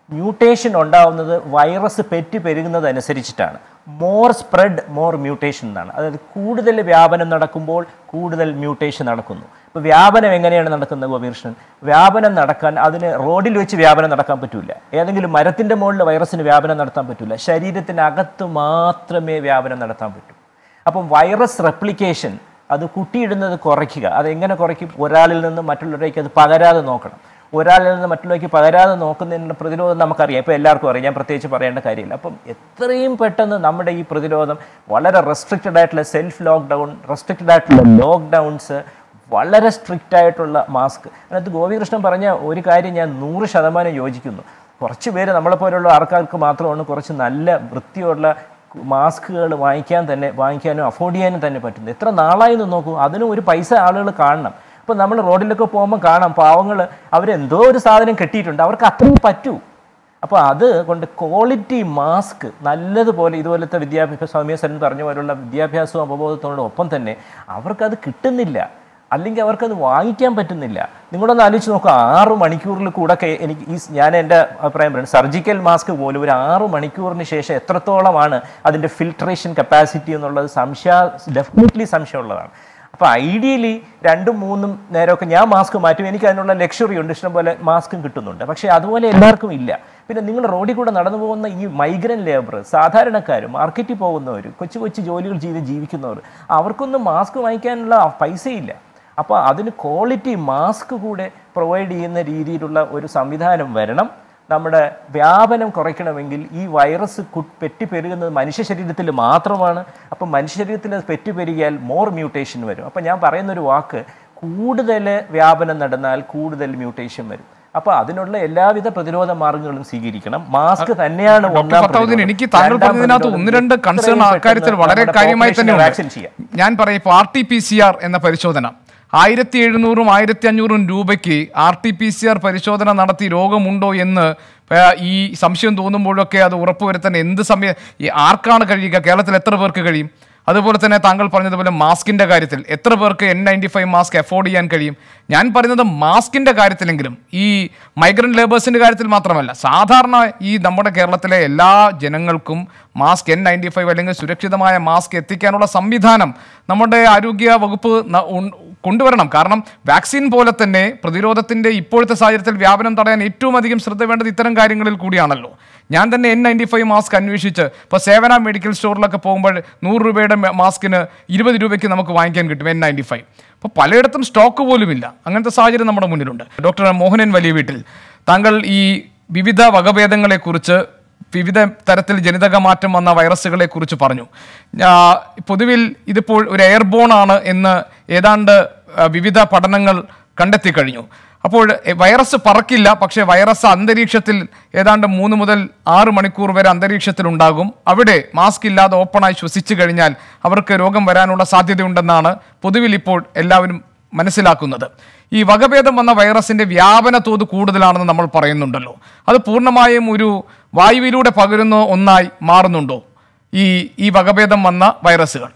മ്യൂട്ടേഷൻ ഉണ്ടാവുന്നത് വൈറസ് പെറ്റ് പെരുകുന്നതനുസരിച്ചിട്ടാണ് മോർ സ്പ്രെഡ് മോർ മ്യൂട്ടേഷൻ എന്നാണ് അതായത് കൂടുതൽ വ്യാപനം നടക്കുമ്പോൾ കൂടുതൽ മ്യൂട്ടേഷൻ നടക്കുന്നു ഇപ്പോൾ വ്യാപനം എങ്ങനെയാണ് നടക്കുന്നത് ഗോപീകൃഷ്ണൻ വ്യാപനം നടക്കാൻ അതിന് റോഡിൽ വെച്ച് വ്യാപനം നടക്കാൻ പറ്റില്ല ഏതെങ്കിലും മരത്തിൻ്റെ മുകളിൽ വൈറസിന് വ്യാപനം നടത്താൻ പറ്റില്ല ശരീരത്തിനകത്ത് മാത്രമേ വ്യാപനം നടത്താൻ പറ്റൂ അപ്പം വൈറസ് റെപ്ലിക്കേഷൻ അത് കുട്ടിയിടുന്നത് കുറയ്ക്കുക അതെങ്ങനെ കുറയ്ക്കും ഒരാളിൽ നിന്ന് മറ്റുള്ളവരേക്ക് അത് പകരാതെ നോക്കണം ഒരാളിൽ നിന്ന് മറ്റുള്ളവർക്ക് പകരാതെ നോക്കുന്നതിനുള്ള പ്രതിരോധം നമുക്കറിയാം ഇപ്പോൾ എല്ലാവർക്കും അറിയാം ഞാൻ പ്രത്യേകിച്ച് പറയേണ്ട കാര്യമില്ല അപ്പം എത്രയും പെട്ടെന്ന് നമ്മുടെ ഈ പ്രതിരോധം വളരെ റെസ്ട്രിക്റ്റഡ് ആയിട്ടുള്ള സെൽഫ് ലോക്ക്ഡൗൺ റെസ്ട്രിക്റ്റഡ് ആയിട്ടുള്ള ലോക്ക്ഡൗൺസ് വളരെ സ്ട്രിക്റ്റ് ആയിട്ടുള്ള മാസ്ക് അതിനകത്ത് ഗോപികൃഷ്ണൻ പറഞ്ഞ ഒരു കാര്യം ഞാൻ നൂറ് ശതമാനം യോജിക്കുന്നു കുറച്ച് പേര് നമ്മളെപ്പോലുള്ള ആൾക്കാർക്ക് മാത്രമാണ് കുറച്ച് നല്ല വൃത്തിയുള്ള മാസ്കുകൾ വാങ്ങിക്കാൻ തന്നെ വാങ്ങിക്കാനും അഫോർഡ് ചെയ്യാനും തന്നെ പറ്റുന്നത് എത്ര നാളായി എന്ന് നോക്കൂ അതിനും ഒരു പൈസ ആളുകൾ കാണണം ഇപ്പം നമ്മൾ റോഡിലൊക്കെ പോകുമ്പോൾ കാണാം പാവങ്ങൾ അവരെന്തോ ഒരു സാധനം കെട്ടിയിട്ടുണ്ട് അവർക്ക് അത്രയും പറ്റൂ അപ്പോൾ അത് കൊണ്ട് ക്വാളിറ്റി മാസ്ക് നല്ലതുപോലെ ഇതുപോലത്തെ വിദ്യാഭ്യാസ സൗമ്യ സരൻ പറഞ്ഞ പോലുള്ള വിദ്യാഭ്യാസവും അവബോധത്തോടൊപ്പം തന്നെ അവർക്കത് കിട്ടുന്നില്ല അല്ലെങ്കിൽ അവർക്കത് വാങ്ങിക്കാൻ പറ്റുന്നില്ല നിങ്ങളൊന്ന് ആലോചിച്ച് നോക്കുക ആറ് മണിക്കൂറിൽ കൂടെ ഒക്കെ എനിക്ക് ഈ ഞാൻ എൻ്റെ അഭിപ്രായം പറയുന്നത് സർജിക്കൽ മാസ്ക് പോലും ഒരു ആറ് മണിക്കൂറിന് ശേഷം എത്രത്തോളമാണ് അതിൻ്റെ ഫിൽട്രേഷൻ കപ്പാസിറ്റി എന്നുള്ളത് സംശയ ഡെഫിനറ്റ്ലി സംശയമുള്ളതാണ് അപ്പോൾ ഐഡിയലി രണ്ടും മൂന്നും നേരമൊക്കെ ഞാൻ മാസ്ക് മാറ്റും എനിക്ക് അതിനുള്ള ലക്ഷറി ഉണ്ട് ഇഷ്ടംപോലെ മാസ്കും കിട്ടുന്നുണ്ട് പക്ഷേ അതുപോലെ എല്ലാവർക്കും ഇല്ല പിന്നെ നിങ്ങൾ റോഡിൽ കൂടെ നടന്നു പോകുന്ന ഈ മൈഗ്രൻ ലേബർ സാധാരണക്കാർ മാർക്കറ്റിൽ പോകുന്നവർ കൊച്ചു കൊച്ചു ജോലികൾ ചെയ്ത് ജീവിക്കുന്നവർ അവർക്കൊന്നും മാസ്ക് വാങ്ങിക്കാനുള്ള പൈസയില്ല അപ്പോൾ അതിന് ക്വാളിറ്റി മാസ്ക് കൂടെ പ്രൊവൈഡ് ചെയ്യുന്ന രീതിയിലുള്ള ഒരു സംവിധാനം വരണം നമ്മുടെ വ്യാപനം കുറയ്ക്കണമെങ്കിൽ ഈ വൈറസ് കു- പെറ്റുപെരുകുന്നത് മനുഷ്യ ശരീരത്തിൽ മാത്രമാണ് അപ്പം മനുഷ്യ ശരീരത്തിൽ അത് പെറ്റുപെരുകിയാൽ മോർ മ്യൂട്ടേഷൻ വരും അപ്പം ഞാൻ പറയുന്നൊരു വാക്ക് കൂടുതൽ വ്യാപനം നടന്നാൽ കൂടുതൽ മ്യൂട്ടേഷൻ വരും അപ്പോൾ അതിനുള്ള എല്ലാവിധ പ്രതിരോധ മാർഗങ്ങളും സ്വീകരിക്കണം മാസ്ക് തന്നെയാണ് ഡോക്ടർ ഒന്നാം ഫത്താവുദ്ദീൻ പ്രതിരോധം. എനിക്ക് താങ്കൾ രണ്ടാം പറഞ്ഞതിനകത്ത് ഒന്ന് രണ്ട് പ്രതിരോധം കൺസേൺ എത്രയും അക്കാര്യത്തിൽ പെട്ടെന്ന് വളരെ നമ്മുടെ കാര്യമായി population തന്നെ വാക്സിൻ ചെയ്യാം ഞാൻ പറയും ഇപ്പോൾ R T P C R എന്ന പരിശോധന ആയിരത്തി എഴുന്നൂറും ആയിരത്തി അഞ്ഞൂറും രൂപയ്ക്ക് R T P C R പരിശോധന നടത്തി രോഗമുണ്ടോ എന്ന് ആ, ഈ സംശയം തോന്നുമ്പോഴൊക്കെ അത് ഉറപ്പുവരുത്താൻ എന്ത് സമയം ഈ ആർക്കാണ് കഴിയുക കേരളത്തിൽ എത്ര പേർക്ക് കഴിയും അതുപോലെ തന്നെ താങ്കൾ പറഞ്ഞതുപോലെ മാസ്കിന്റെ കാര്യത്തിൽ എത്ര പേർക്ക് N ninety five mask afford ചെയ്യാൻ കഴിയും ഞാൻ പറയുന്നത് മാസ്കിന്റെ കാര്യത്തിലെങ്കിലും ഈ മൈഗ്രന്റ് ലേബേഴ്സിന്റെ കാര്യത്തിൽ മാത്രമല്ല സാധാരണ ഈ നമ്മുടെ കേരളത്തിലെ എല്ലാ ജനങ്ങൾക്കും മാസ്ക് എൻ നയൻറ്റി ഫൈവ് അല്ലെങ്കിൽ സുരക്ഷിതമായ മാസ്ക് എത്തിക്കാനുള്ള സംവിധാനം നമ്മുടെ ആരോഗ്യ വകുപ്പ് ന- ഉൺ- കൊണ്ടുവരണം കാരണം വാക്സിൻ പോലെ തന്നെ പ്രതിരോധത്തിന്റെ ഇപ്പോഴത്തെ സാഹചര്യത്തിൽ വ്യാപനം തടയാൻ ഏറ്റവും അധികം ശ്രദ്ധ വേണ്ടത് ഇത്തരം കാര്യങ്ങളിൽ കൂടിയാണല്ലോ ഞാൻ തന്നെ എൻ നയൻറ്റി ഫൈവ് മാസ്ക് അന്വേഷിച്ച് ഇപ്പോൾ സേവന മെഡിക്കൽ സ്റ്റോറിലൊക്കെ പോകുമ്പോൾ നൂറ് രൂപയുടെ മെ- മാസ്കിന് ഇരുപത് രൂപയ്ക്ക് നമുക്ക് വാങ്ങിക്കാൻ കിട്ടും എൻ നയൻറ്റി ഫൈവ് അപ്പോൾ പലയിടത്തും സ്റ്റോക്ക് പോലുമില്ല അങ്ങനത്തെ സാഹചര്യം നമ്മുടെ മുന്നിലുണ്ട് ഡോക്ടർ മോഹനൻ വലിയ വീട്ടിൽ താങ്കൾ ഈ വിവിധ വകഭേദങ്ങളെക്കുറിച്ച് വിവിധ തരത്തിൽ ജനിതക മാറ്റം വന്ന വൈറസുകളെ കുറിച്ച് പറഞ്ഞു ആ, പൊതുവിൽ ഇതിപ്പോൾ ഒരു എയർബോൺ ആണ് എന്ന് ഏതാണ്ട് ആ, വിവിധ പഠനങ്ങൾ കണ്ടെത്തി കഴിഞ്ഞു അപ്പോൾ എ, വൈറസ് പറക്കില്ല പക്ഷേ വൈറസ് അന്തരീക്ഷത്തിൽ ഏതാണ്ട് മൂന്ന് മുതൽ ആറ് മണിക്കൂർ വരെ അന്തരീക്ഷത്തിൽ ഉണ്ടാകും അവിടെ മാസ്ക് ഇല്ലാതെ ഓപ്പണായി ശ്വസിച്ചു കഴിഞ്ഞാൽ അവർക്ക് രോഗം വരാനുള്ള സാധ്യതയുണ്ടെന്നാണ് പൊതുവിൽ ഇപ്പോൾ എല്ലാവരും മനസ്സിലാക്കുന്നത് ഈ വകഭേദം വന്ന വൈറസിന്റെ വ്യാപന തോത് കൂടുതലാണെന്ന് നമ്മൾ പറയുന്നുണ്ടല്ലോ അത് പൂർണ്ണമായും ഒരു വായുവിലൂടെ പകരുന്ന ഒന്നായി മാറുന്നുണ്ടോ ഈ ഈ വകഭേദം വന്ന വൈറസുകൾ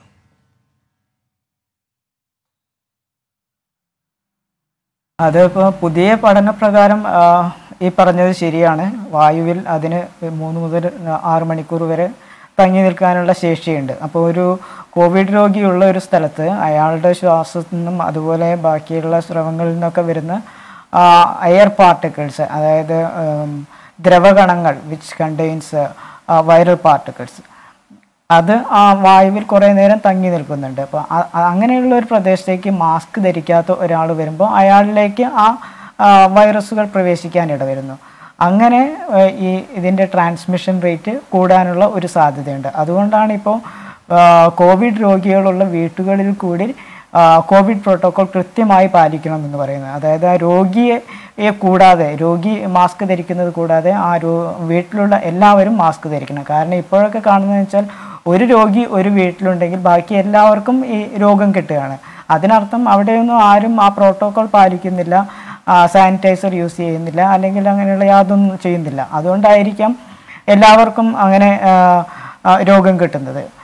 അതിപ്പോൾ പുതിയ പഠനപ്രകാരം ആ, ഈ പറഞ്ഞത് ശരിയാണ് വായുവിൽ അതിന് മൂന്ന് മുതൽ ആറ് മണിക്കൂർ വരെ തങ്ങി നിൽക്കാനുള്ള ശേഷിയുണ്ട് അപ്പോൾ ഒരു കോവിഡ് രോഗിയുള്ള ഒരു സ്ഥലത്ത് അയാളുടെ ശ്വാസത്തിൽ നിന്നും അതുപോലെ ബാക്കിയുള്ള സ്രവങ്ങളിൽ നിന്നൊക്കെ വരുന്ന എയർ പാർട്ടിക്കിൾസ് അതായത് ഉം, ദ്രവകണങ്ങൾ വിച്ച് കണ്ടെയ്ൻസ് വൈറൽ പാർട്ടിക്കിൾസ് അത് ആ വായുവിൽ കുറേ നേരം തങ്ങി നിൽക്കുന്നുണ്ട് അപ്പോൾ അങ്ങനെയുള്ള ഒരു പ്രദേശത്തേക്ക് മാസ്ക് ധരിക്കാത്ത ഒരാൾ വരുമ്പോൾ അയാളിലേക്ക് ആ ആ, വൈറസുകൾ പ്രവേശിക്കാൻ ഇടവരുന്നു അങ്ങനെ ഏഹ്, ഈ ഇതിൻ്റെ ട്രാൻസ്മിഷൻ റേറ്റ് കൂടാനുള്ള ഒരു സാധ്യതയുണ്ട് അതുകൊണ്ടാണ് ഇപ്പോൾ കോവിഡ് രോഗികളുള്ള വീട്ടുകളിൽ കൂടി ആ, കോവിഡ് പ്രോട്ടോകോൾ കൃത്യമായി പാലിക്കണം എന്ന് പറയുന്നത് അതായത് ആ രോഗിയെ യെ കൂടാതെ രോഗി മാസ്ക് ധരിക്കുന്നത് കൂടാതെ ആ രോ വീട്ടിലുള്ള എല്ലാവരും മാസ്ക് ധരിക്കണം കാരണം ഇപ്പോഴൊക്കെ കാണുന്നതെന്ന് വെച്ചാൽ ഒരു രോഗി ഒരു വീട്ടിലുണ്ടെങ്കിൽ ബാക്കി എല്ലാവർക്കും ഈ രോഗം കിട്ടുകയാണ് അതിനർത്ഥം അവിടെയൊന്നും ആരും ആ പ്രോട്ടോകോൾ പാലിക്കുന്നില്ല സാനിറ്റൈസർ യൂസ് ചെയ്യുന്നില്ല അല്ലെങ്കിൽ അങ്ങനെയുള്ള യാതൊന്നും ചെയ്യുന്നില്ല അതുകൊണ്ടായിരിക്കാം എല്ലാവർക്കും അങ്ങനെ ആ, ആ, രോഗം കിട്ടുന്നത്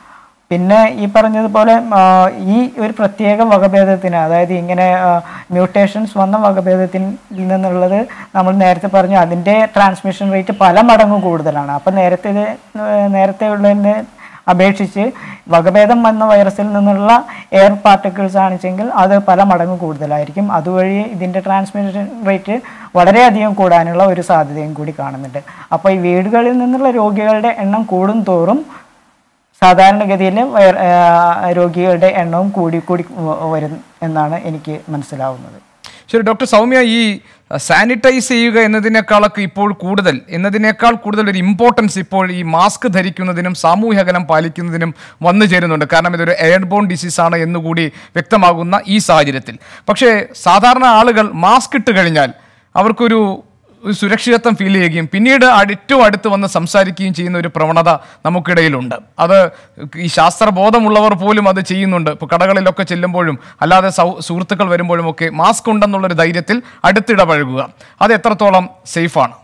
പിന്നെ ഈ പറഞ്ഞതുപോലെ ആ, ഈ ഒരു പ്രത്യേക വകഭേദത്തിന് അതായത് ഇങ്ങനെ മ്യൂട്ടേഷൻസ് വന്ന വകഭേദത്തിൽ നിന്നുള്ളത് നമ്മൾ നേരത്തെ പറഞ്ഞു അതിൻ്റെ ട്രാൻസ്മിഷൻ റേറ്റ് പല മടങ്ങ് കൂടുതലാണ് അപ്പം നേരത്തെ ഇത്, ഏർ, നേരത്തെ ഉള്ളതിനെ അപേക്ഷിച്ച് വകഭേദം വന്ന വൈറസിൽ നിന്നുള്ള എയർ പാർട്ടിക്കിൾസ് ആണെച്ചെങ്കിൽ അത് പല മടങ്ങ് കൂടുതലായിരിക്കും അതുവഴി ഇതിൻ്റെ ട്രാൻസ്മിഷൻ റേറ്റ് വളരെയധികം കൂടാനുള്ള ഒരു സാധ്യതയും കൂടി കാണുന്നുണ്ട് അപ്പോൾ ഈ വീടുകളിൽ നിന്നുള്ള രോഗികളുടെ എണ്ണം കൂടും തോറും സാധാരണഗതിയിൽ വയർ ആ, രോഗികളുടെ എണ്ണവും കൂടി കൂടി വ- വരും എന്നാണ് എനിക്ക് മനസ്സിലാവുന്നത് ശരി ഡോക്ടർ സൗമ്യ ഈ സാനിറ്റൈസ് ചെയ്യുക എന്നതിനേക്കാളൊക്കെ ഇപ്പോൾ കൂടുതൽ എന്നതിനേക്കാൾ കൂടുതൽ ഒരു ഇമ്പോർട്ടൻസ് ഇപ്പോൾ ഈ മാസ്ക് ധരിക്കുന്നതിനും സാമൂഹ്യ അകലം പാലിക്കുന്നതിനും വന്നു ചേരുന്നുണ്ട് കാരണം ഇതൊരു എയർബോൺ ഡിസീസ് ആണ് എന്നുകൂടി വ്യക്തമാകുന്ന ഈ സാഹചര്യത്തിൽ പക്ഷേ സാധാരണ ആളുകൾ മാസ്ക് ഇട്ട് കഴിഞ്ഞാൽ അവർക്കൊരു ഒരു സുരക്ഷിതത്വം ഫീൽ ചെയ്യുകയും പിന്നീട് അട് ഏറ്റവും അടുത്ത് വന്ന് സംസാരിക്കുകയും ചെയ്യുന്ന ഒരു പ്രവണത നമുക്കിടയിലുണ്ട് അത് ഈ ശാസ്ത്രബോധമുള്ളവർ പോലും അത് ചെയ്യുന്നുണ്ട് ഇപ്പോൾ കടകളിലൊക്കെ ചെല്ലുമ്പോഴും അല്ലാതെ സൗ സുഹൃത്തുക്കൾ വരുമ്പോഴും ഒക്കെ മാസ്ക് ഉണ്ടെന്നുള്ളൊരു ധൈര്യത്തിൽ അടുത്തിടപഴകുക അത് എത്രത്തോളം സേഫാണ്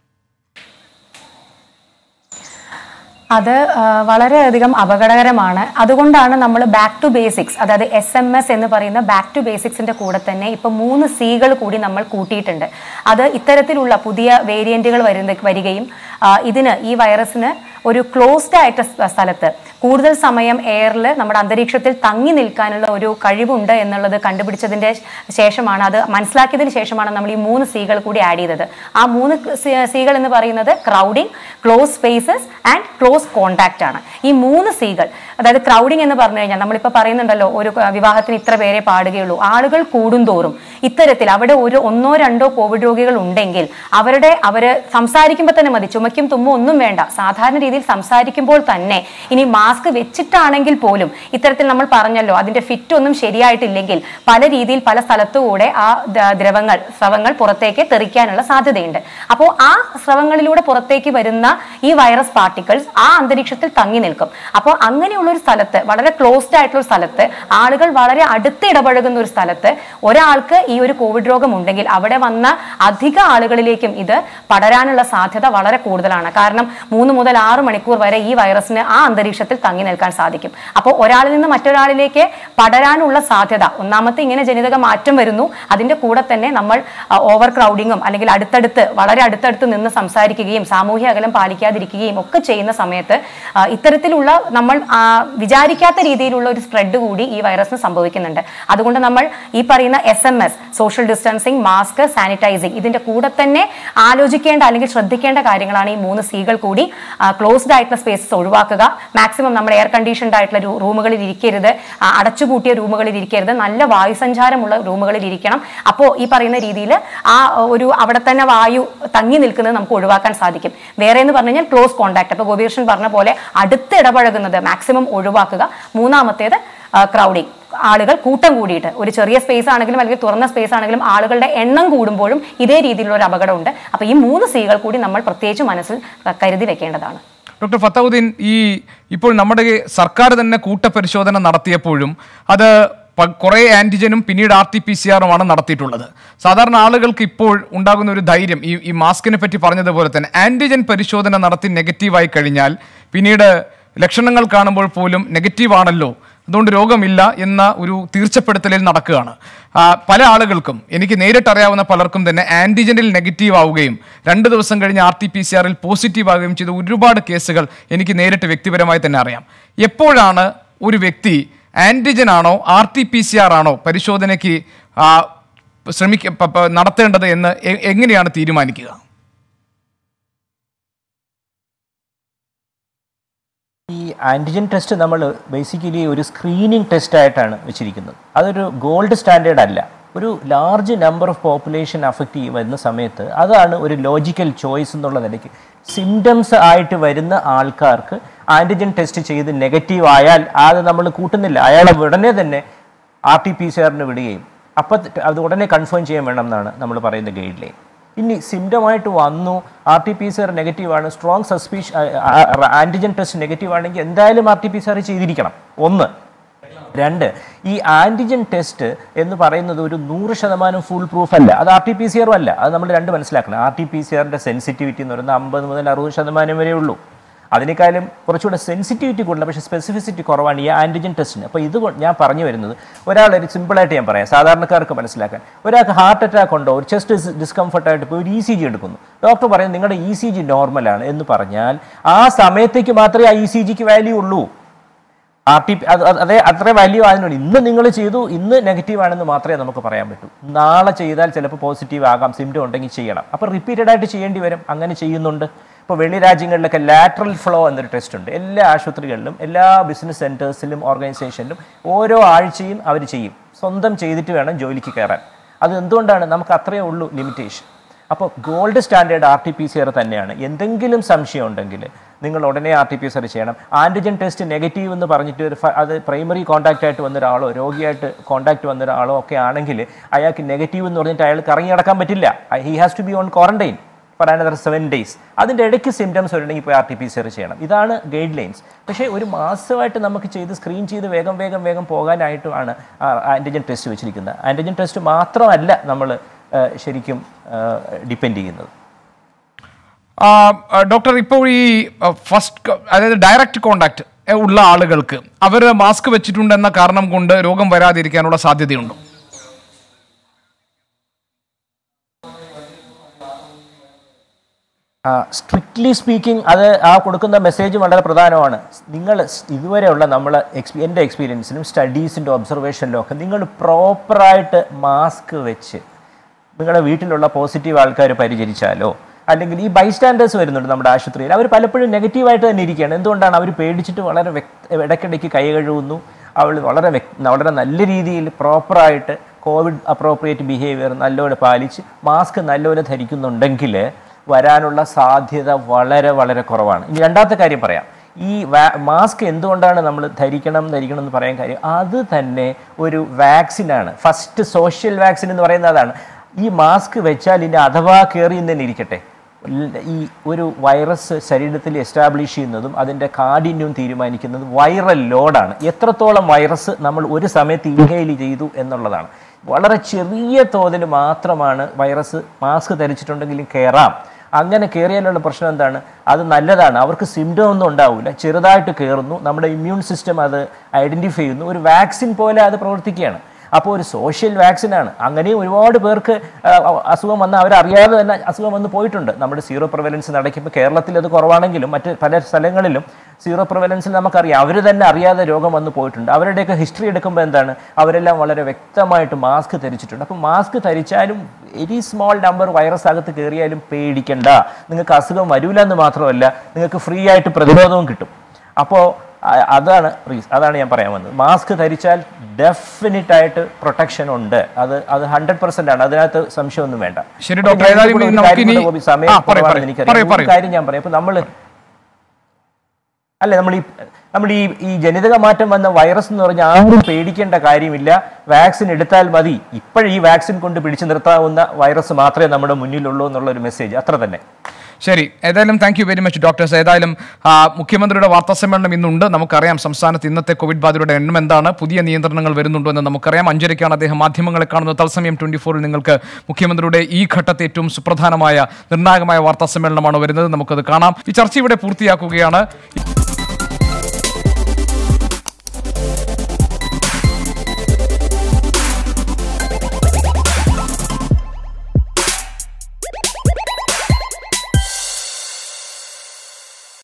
അത് ആ, വളരെയധികം അപകടകരമാണ് അതുകൊണ്ടാണ് നമ്മൾ ബാക്ക് ടു ബേസിക്സ് അതായത് എസ് എം എസ് എന്ന് പറയുന്ന ബാക്ക് ടു ബേസിക്സിന്റെ കൂടെ തന്നെ ഇപ്പൊ മൂന്ന് സികൾ കൂടി നമ്മൾ കൂട്ടിയിട്ടുണ്ട് അത് ഇത്തരത്തിലുള്ള പുതിയ വേരിയന്റുകൾ വരുന്ന വരികയും ആ, ഇതിന് ഈ വൈറസിന് ഒരു ക്ലോസ്ഡ് ആയിട്ട് സ്ഥ- സ്ഥലത്ത് കൂടുതൽ സമയം എയറിൽ നമ്മുടെ അന്തരീക്ഷത്തിൽ തങ്ങി നിൽക്കാനുള്ള ഒരു കഴിവുണ്ട് എന്നുള്ളത് കണ്ടുപിടിച്ചതിന്റെ ശേഷമാണ് അത് മനസ്സിലാക്കിയതിന് ശേഷമാണ് നമ്മൾ ഈ മൂന്ന് സികൾ കൂടി ആഡ് ചെയ്തത് ആ മൂന്ന് സികൾ എന്ന് പറയുന്നത് crowding close spaces and close contact ആണ് ഈ മൂന്ന് സികൾ അതായത് ക്രൗഡിംഗ് എന്ന് പറഞ്ഞു കഴിഞ്ഞാൽ നമ്മളിപ്പോൾ പറയുന്നുണ്ടല്ലോ ഒരു ക- വിവാഹത്തിന് ഇത്ര പേരെ പാടുകയുള്ളൂ ആളുകൾ കൂടുന്തോറും ഇത്തരത്തിൽ അവിടെ ഒരു ഒന്നോ രണ്ടോ കോവിഡ് രോഗികൾ ഉണ്ടെങ്കിൽ അവരുടെ അവര് സംസാരിക്കുമ്പോൾ തന്നെ മതി ചുമക്കും തുമ്മും ഒന്നും വേണ്ട സാധാരണ രീതിയിൽ സംസാരിക്കുമ്പോൾ തന്നെ ഇനി മാസ്ക് വെച്ചിട്ടാണെങ്കിൽ പോലും ഇത്തരത്തിൽ നമ്മൾ പറഞ്ഞല്ലോ അതിന്റെ ഫിറ്റ് ഒന്നും ശരിയായിട്ടില്ലെങ്കിൽ പല രീതിയിൽ പല സ്ഥലത്തുകൂടെ ആ ദ്ര- ദ്രവങ്ങൾ സ്രവങ്ങൾ പുറത്തേക്ക് തെറിക്കാനുള്ള സാധ്യതയുണ്ട് അപ്പോൾ ആ സ്രവങ്ങളിലൂടെ പുറത്തേക്ക് വരുന്ന ഈ വൈറസ് പാർട്ടിക്കിൾസ് ആ അന്തരീക്ഷത്തിൽ തങ്ങി നിൽക്കും അപ്പോൾ അങ്ങനെയുള്ള ഒരു സ്ഥലത്ത് വളരെ ക്ലോസ്ഡ് ആയിട്ടുള്ള ഒരു സ്ഥലത്ത് ആളുകൾ വളരെ അടുത്ത് ഇടപഴകുന്ന ഒരു സ്ഥലത്ത് ഒരാൾക്ക് ഈ ഒരു കോവിഡ് രോഗം ഉണ്ടെങ്കിൽ അവിടെ വന്ന അധിക ആളുകളിലേക്കും ഇത് പടരാനുള്ള സാധ്യത വളരെ കൂടുതലാണ് കാരണം മൂന്ന് മുതൽ ആറ് മണിക്കൂർ വരെ ഈ വൈറസിന് ആ അന്തരീക്ഷത്തിൽ തങ്ങി നിൽക്കാൻ സാധിക്കും അപ്പോൾ ഒരാളിൽ നിന്ന് മറ്റൊരാളിലേക്ക് പടരാനുള്ള സാധ്യത ഒന്നാമത്തെ ഇങ്ങനെ ജനിതക മാറ്റം വരുന്നു അതിന്റെ കൂടെ തന്നെ നമ്മൾ ഓവർ ക്രൗഡിങ്ങും അല്ലെങ്കിൽ അടുത്തടുത്ത് വളരെ അടുത്തടുത്ത് നിന്ന് സംസാരിക്കുകയും സാമൂഹ്യ അകലം പാലിക്കാതിരിക്കുകയും ഒക്കെ ചെയ്യുന്ന സമയത്ത് ആ, ഇത്തരത്തിലുള്ള നമ്മൾ ആ, വിചാരിക്കാത്ത രീതിയിലുള്ള ഒരു സ്പ്രെഡ് കൂടി ഈ വൈറസിന് സംഭവിക്കുന്നുണ്ട് അതുകൊണ്ട് നമ്മൾ ഈ പറയുന്ന S M S social distancing mask sanitising ഇതിന്റെ കൂടെ തന്നെ ആലോചിക്കേണ്ട അല്ലെങ്കിൽ ശ്രദ്ധിക്കേണ്ട കാര്യങ്ങളാണ് ഈ മൂന്ന് സികൾ കൂടി ക്ലോസ്ഡ് ആയിട്ടുള്ള സ്പേസസ് ഒഴിവാക്കുക മാക്സിമം നമ്മൾ എയർ കണ്ടീഷൻഡ് ആയിട്ടുള്ള രു- റൂമുകളിൽ ഇരിക്കരുത് ആ, അടച്ചുപൂട്ടിയ റൂമുകളിൽ ഇരിക്കരുത് നല്ല വായുസഞ്ചാരമുള്ള റൂമുകളിൽ ഇരിക്കണം അപ്പോൾ ഈ പറയുന്ന രീതിയിൽ ആ ഒരു അവിടെ തന്നെ വായു തങ്ങി നിൽക്കുന്നത് നമുക്ക് ഒഴിവാക്കാൻ സാധിക്കും വേറെ എന്ന് പറഞ്ഞു കഴിഞ്ഞാൽ ക്ലോസ് കോൺടാക്ട് അപ്പോൾ ഗോപീകൃഷ്ണൻ പറഞ്ഞ പോലെ അടുത്ത് ഇടപഴകുന്നത് മാക്സിമം ഒഴിവാക്കുക മൂന്നാമത്തേത് ക്രൗഡിങ് ആളുകൾ കൂട്ടം കൂടിയിട്ട് ഒരു ചെറിയ സ്പേസ് ആണെങ്കിലും അല്ലെങ്കിൽ തുറന്ന സ്പേസ് ആണെങ്കിലും ആളുകളുടെ എണ്ണം കൂടുമ്പോഴും ഇതേ രീതിയിലുള്ള ഒരു അപകടമുണ്ട് അപ്പോൾ ഈ മൂന്ന് സികൾ കൂടി നമ്മൾ പ്രത്യേകിച്ച് മനസ്സിൽ കരുതി വെക്കേണ്ടതാണ് ഡോക്ടർ ഫത്താവുദ്ദീൻ ഈ ഇപ്പോൾ നമ്മുടെ സർക്കാർ തന്നെ കൂട്ടപരിശോധന നടത്തിയപ്പോഴും അത് പ- കുറേ ആന്റിജനും പിന്നീട് ആർ ടി പി സി ആറുമാണ് നടത്തിയിട്ടുള്ളത് സാധാരണ ആളുകൾക്ക് ഇപ്പോൾ ഉണ്ടാകുന്ന ഒരു ധൈര്യം ഈ ഈ മാസ്കിനെ പറ്റി പറഞ്ഞതുപോലെ തന്നെ ആന്റിജൻ പരിശോധന നടത്തി നെഗറ്റീവായി കഴിഞ്ഞാൽ പിന്നീട് ലക്ഷണങ്ങൾ കാണുമ്പോൾ പോലും നെഗറ്റീവ് ആണല്ലോ അതുകൊണ്ട് രോഗമില്ല എന്ന ഒരു തീർച്ചപ്പെടുത്തലിൽ നടക്കുകയാണ് ആ, പല ആളുകൾക്കും എനിക്ക് നേരിട്ടറിയാവുന്ന പലർക്കും തന്നെ ആന്റിജനിൽ നെഗറ്റീവ് ആവുകയും രണ്ട് ദിവസം കഴിഞ്ഞ് ആർ ടി പി സി ആറിൽ പോസിറ്റീവ് ആവുകയും ചെയ്ത ഒരുപാട് കേസുകൾ എനിക്ക് നേരിട്ട് വ്യക്തിപരമായി തന്നെ അറിയാം എപ്പോഴാണ് ഒരു വ്യക്തി ആന്റിജൻ ആണോ R T P C R ആണോ പരിശോധനയ്ക്ക് ആ, ശ്രമിക്ക പ- പ- നടത്തേണ്ടത് എന്ന് എ- എങ്ങനെയാണ് തീരുമാനിക്കുക ഈ ആൻറ്റിജൻ ടെസ്റ്റ് നമ്മൾ ബേസിക്കലി ഒരു സ്ക്രീനിങ് ടെസ്റ്റ് ആയിട്ടാണ് വെച്ചിരിക്കുന്നത് അതൊരു ഗോൾഡ് സ്റ്റാൻഡേർഡ് അല്ല ഒരു large number of population affect ചെയ്യും വരുന്ന സമയത്ത് അതാണ് ഒരു ലോജിക്കൽ ചോയ്സ് എന്നുള്ള നിലയ്ക്ക് സിംറ്റംസ് ആയിട്ട് വരുന്ന ആൾക്കാർക്ക് ആൻറ്റിജൻ ടെസ്റ്റ് ചെയ്ത് നെഗറ്റീവ് ആയാൽ അത് നമ്മൾ കൂട്ടുന്നില്ല അയാളെ ഉടനെ തന്നെ ആർ ടി പി സി ആറിന് വിടുകയും അപ്പം അത് ഉടനെ കൺഫേം ചെയ്യാൻ വേണം എന്നാണ് നമ്മൾ പറയുന്ന ഗൈഡ് ലൈൻ ഇനി സിംറ്റമായിട്ട് വന്നു R T P C R negative ആണ് strong suspicion antigen test negative ആണെങ്കിൽ എന്തായാലും R T P C R ചെയ്തിരിക്കണം ഒന്ന് രണ്ട് ഈ ആൻറ്റിജൻ ടെസ്റ്റ് എന്ന് പറയുന്നത് ഒരു നൂറ് ശതമാനം ഫുൾ പ്രൂഫ് അല്ല അത് ആർ ടി പി സി ആറും അല്ല അത് നമ്മൾ രണ്ട് മനസ്സിലാക്കണം ആർ ടി പി സി ആറിൻ്റെ സെൻസിറ്റിവിറ്റി എന്ന് പറയുന്നത് അമ്പത് മുതൽ അറുപത് ശതമാനം വരെ ഉള്ളൂ അതിനേക്കാളും കുറച്ചുകൂടെ സെൻസിറ്റിവിറ്റി കൂടുതൽ പക്ഷേ സ്പെസിഫിസിറ്റി കുറവാണ് ഈ ആൻറ്റിജൻ ടെസ്റ്റിന് അപ്പോൾ ഇത് കൊ- ഞാൻ പറഞ്ഞു വരുന്നത് ഒരാളൊരു സിമ്പിളായിട്ട് ഞാൻ പറയാം സാധാരണക്കാർക്ക് മനസ്സിലാക്കാൻ ഒരാൾക്ക് ഹാർട്ട് അറ്റാക്ക് ഉണ്ടോ ഒരു ചെസ്റ്റ് ഡിസ്കംഫർട്ടായിട്ട് ഇപ്പോൾ ഒരു ഇ സി ജി എടുക്കുന്നു ഡോക്ടർ പറയും നിങ്ങളുടെ ഇ സി ജി നോർമലാണ് എന്ന് പറഞ്ഞാൽ ആ സമയത്തേക്ക് മാത്രമേ ആ ഇ സി ജിക്ക് വാല്യൂ ഉള്ളൂ ആർ ടി അതേ അത്ര വാല്യൂ അതിനുള്ളൂ ഇന്ന് നിങ്ങൾ ചെയ്തു ഇന്ന് നെഗറ്റീവ് ആണെന്ന് മാത്രമേ നമുക്ക് പറയാൻ പറ്റൂ നാളെ ചെയ്താൽ ചിലപ്പോൾ പോസിറ്റീവ് ആകാം സിംറ്റം ഉണ്ടെങ്കിൽ ചെയ്യണം അപ്പോൾ റിപ്പീറ്റഡ് ആയിട്ട് ചെയ്യേണ്ടി വരും അങ്ങനെ ചെയ്യുന്നുണ്ട് ഇപ്പോൾ വെള്ളി രാജ്യങ്ങളിലൊക്കെ ലാറ്ററൽ ഫ്ലോ എന്നൊരു ടെസ്റ്റ് ഉണ്ട് എല്ലാ ആശുപത്രികളിലും എല്ലാ ബിസിനസ് സെൻറ്റേഴ്സിലും ഓർഗനൈസേഷനിലും ഓരോ ആഴ്ചയും അവർ ചെയ്യും സ്വന്തം ചെയ്തിട്ട് വേണം ജോലിക്ക് കയറാൻ അത് എന്തുകൊണ്ടാണ് നമുക്ക് അത്രയേ ഉള്ളൂ ലിമിറ്റേഷൻ അപ്പോൾ gold standard R T P C R തന്നെയാണ് എന്തെങ്കിലും സംശയം ഉണ്ടെങ്കിൽ നിങ്ങൾ ഉടനെ R T P C R ചെയ്യണം ആൻറ്റിജൻ ടെസ്റ്റ് നെഗറ്റീവ് എന്ന് പറഞ്ഞിട്ട് ഒരു ഫ- അത് പ്രൈമറി കോൺടാക്റ്റ് ആയിട്ട് വന്ന ഒരാളോ രോഗിയായിട്ട് കോൺടാക്റ്റ് വന്ന ഒരാളോ ഒക്കെ ആണെങ്കിൽ അയാൾക്ക് നെഗറ്റീവ് എന്ന് പറഞ്ഞിട്ട് അയാൾക്ക് ഇറങ്ങി നടക്കാൻ പറ്റില്ല he has to be on quarantine for another seven days അതിൻ്റെ ഇടയ്ക്ക് സിംറ്റംസ് വരണമെങ്കിൽ ഇപ്പോൾ R T P C R ചെയ്യണം ഇതാണ് ഗൈഡ് ലൈൻസ് പക്ഷേ ഒരു മാസമായിട്ട് നമുക്ക് ചെയ്ത് സ്ക്രീൻ ചെയ്ത് വേഗം വേഗം വേഗം പോകാനായിട്ടുമാണ് ആൻറ്റിജൻ ടെസ്റ്റ് വെച്ചിരിക്കുന്നത് ആൻറ്റിജൻ ടെസ്റ്റ് മാത്രമല്ല നമ്മൾ ശരിക്കും ഡിപ്പെൻഡ് ചെയ്യുന്നത് ആ, ആ, ഡോക്ടർ ഇപ്പോൾ ഈ ഫസ്റ്റ് അതായത് ഡയറക്റ്റ് കോണ്ടാക്ട് ഉള്ള ആളുകൾക്ക് അവർ മാസ്ക് വെച്ചിട്ടുണ്ടെന്ന കാരണം കൊണ്ട് രോഗം വരാതിരിക്കാനുള്ള സാധ്യതയുണ്ടോ സ്ട്രിക്ട്ലി സ്പീക്കിംഗ് അത് ആ കൊടുക്കുന്ന മെസ്സേജ് വളരെ പ്രധാനമാണ് നിങ്ങൾ ഇതുവരെയുള്ള നമ്മൾ എക്സ്പീ എൻ്റെ എക്സ്പീരിയൻസിലും സ്റ്റഡീസിൻ്റെ ഒബ്സർവേഷനിലും ഒക്കെ നിങ്ങൾ പ്രോപ്പറായിട്ട് മാസ്ക് വെച്ച് നിങ്ങളുടെ വീട്ടിലുള്ള പോസിറ്റീവ് ആൾക്കാർ പരിചരിച്ചാലോ അല്ലെങ്കിൽ ഈ ബൈസ്റ്റാൻഡേഴ്സ് വരുന്നുണ്ട് നമ്മുടെ ആശുപത്രിയിൽ അവർ പലപ്പോഴും നെഗറ്റീവായിട്ട് തന്നെ ഇരിക്കുകയാണ് എന്തുകൊണ്ടാണ് അവർ പേടിച്ചിട്ട് വളരെ വ്യക്ത ഇടയ്ക്കിടയ്ക്ക് കൈ കഴുകുന്നു അവൾ വളരെ വ്യക് വളരെ നല്ല രീതിയിൽ പ്രോപ്പറായിട്ട് കോവിഡ് അപ്രോപ്രിയേറ്റ് ബിഹേവിയർ നല്ലപോലെ പാലിച്ച് മാസ്ക് നല്ലപോലെ ധരിക്കുന്നുണ്ടെങ്കിൽ വരാനുള്ള സാധ്യത വളരെ വളരെ കുറവാണ് ഇനി രണ്ടാമത്തെ കാര്യം പറയാം ഈ വാ- മാസ്ക് എന്തുകൊണ്ടാണ് നമ്മൾ ധരിക്കണം ധരിക്കണം എന്ന് പറയാൻ കാര്യം അത് തന്നെ ഒരു വാക്സിനാണ് ഫസ്റ്റ് സോഷ്യൽ വാക്സിൻ എന്ന് പറയുന്നത് അതാണ് ഈ മാസ്ക് വെച്ചാൽ ഇനി അഥവാ കയറി എന്ന് തന്നെ ഇരിക്കട്ടെ ൽ- ഈ ഒരു വൈറസ് ശരീരത്തിൽ എസ്റ്റാബ്ലിഷ് ചെയ്യുന്നതും അതിൻ്റെ കാഠിന്യവും തീരുമാനിക്കുന്നതും വൈറൽ ലോഡാണ് എത്രത്തോളം വൈറസ് നമ്മൾ ഒരു സമയത്ത് ഇൻഹെയിൽ ചെയ്തു എന്നുള്ളതാണ് വളരെ ചെറിയ തോതിൽ മാത്രമാണ് വൈറസ് മാസ്ക് ധരിച്ചിട്ടുണ്ടെങ്കിലും കയറാം അങ്ങനെ കയറിയാലുള്ള പ്രശ്നം എന്താണ് അത് നല്ലതാണ് അവർക്ക് സിംറ്റം ഒന്നും ഉണ്ടാവില്ല ചെറുതായിട്ട് കയറുന്നു നമ്മുടെ ഇമ്മ്യൂൺ സിസ്റ്റം അത് ഐഡൻറ്റിഫൈ ചെയ്യുന്നു ഒരു വാക്സിൻ പോലെ അത് പ്രവർത്തിക്കുകയാണ് അപ്പോൾ ഒരു സോഷ്യൽ വാക്സിനാണ് അങ്ങനെയും ഒരുപാട് പേർക്ക് ആ, അസുഖം വന്ന് അവരറിയാതെ തന്നെ അസുഖം വന്ന് പോയിട്ടുണ്ട് നമ്മുടെ സീറോ പ്രവലൻസ് നടക്കുമ്പോൾ കേരളത്തിൽ അത് കുറവാണെങ്കിലും മറ്റ് പല സ്ഥലങ്ങളിലും സീറോ പ്രവലൻസിൽ നമുക്കറിയാം അവർ തന്നെ അറിയാതെ രോഗം വന്ന് പോയിട്ടുണ്ട് അവരുടെയൊക്കെ ഹിസ്റ്ററി എടുക്കുമ്പോൾ എന്താണ് അവരെല്ലാം വളരെ വ്യക്തമായിട്ട് മാസ്ക് ധരിച്ചിട്ടുണ്ട് അപ്പോൾ മാസ്ക് ധരിച്ചാലും വെരി സ്മോൾ നമ്പർ വൈറസ് അകത്ത് കയറിയാലും പേടിക്കണ്ട നിങ്ങൾക്ക് അസുഖം വരില്ല എന്ന് മാത്രമല്ല നിങ്ങൾക്ക് ഫ്രീ ആയിട്ട് പ്രതിരോധവും കിട്ടും അപ്പോൾ അ- അതാണ് റീസ് അതാണ് ഞാൻ പറയാൻ വന്നത് മാസ്ക് ധരിച്ചാൽ ഡെഫിനറ്റ് ആയിട്ട് പ്രൊട്ടക്ഷൻ ഉണ്ട് അത് അത് ഹൺഡ്രഡ് പെർസെന്റ് ആണ് അതിനകത്ത് സംശയമൊന്നും വേണ്ട ശരി, അപ്പോൾ ഡോക്ടർ. ഞാൻ ഏതായാലും ഇതിൽ കൂടെ ഒരു നമുക്ക് കാര്യം ഇനി- കൂടെ ഗോപി, സമയം ആ, പറയൂ, കുറവാണെന്ന് പറയൂ. എനിക്കറിയാം. പറയൂ, ഒരു പറയൂ. കാര്യം ഞാൻ പറയാം ഇപ്പൊ നമ്മൾ അല്ല നമ്മൾ ഈ നമ്മൾ ഈ ഈ ജനിതക മാറ്റം വന്ന വൈറസ് എന്ന് പറഞ്ഞാൽ ആരും പേടിക്കേണ്ട കാര്യമില്ല വാക്സിൻ എടുത്താൽ മതി ഇപ്പോഴും ഈ വാക്സിൻ കൊണ്ട് പിടിച്ചു നിർത്താവുന്ന വൈറസ് മാത്രമേ നമ്മുടെ മുന്നിലുള്ളൂ എന്നുള്ള ഒരു മെസ്സേജ് അത്ര തന്നെ ശരി ഏതായാലും thank you very much doctors ഏതായാലും ആ, മുഖ്യമന്ത്രിയുടെ വാർത്താ സമ്മേളനം ഇന്നുണ്ട് നമുക്കറിയാം സംസ്ഥാനത്ത് ഇന്നത്തെ കോവിഡ് ബാധിതരുടെ എണ്ണം എന്താണ് പുതിയ നിയന്ത്രണങ്ങൾ വരുന്നുണ്ടോ എന്ന് നമുക്കറിയാം അഞ്ചരയ്ക്കാണ് അദ്ദേഹം മാധ്യമങ്ങളെ കാണുന്നത് തത്സമയം ട്വന്റി ഫോറിൽ നിങ്ങൾക്ക് മുഖ്യമന്ത്രിയുടെ ഈ ഘട്ടത്തെ ഏറ്റവും സുപ്രധാനമായ നിർണായകമായ വാർത്താ സമ്മേളനമാണ് വരുന്നത് നമുക്കത് കാണാം ഈ ചർച്ച ഇവിടെ പൂർത്തിയാക്കുകയാണ്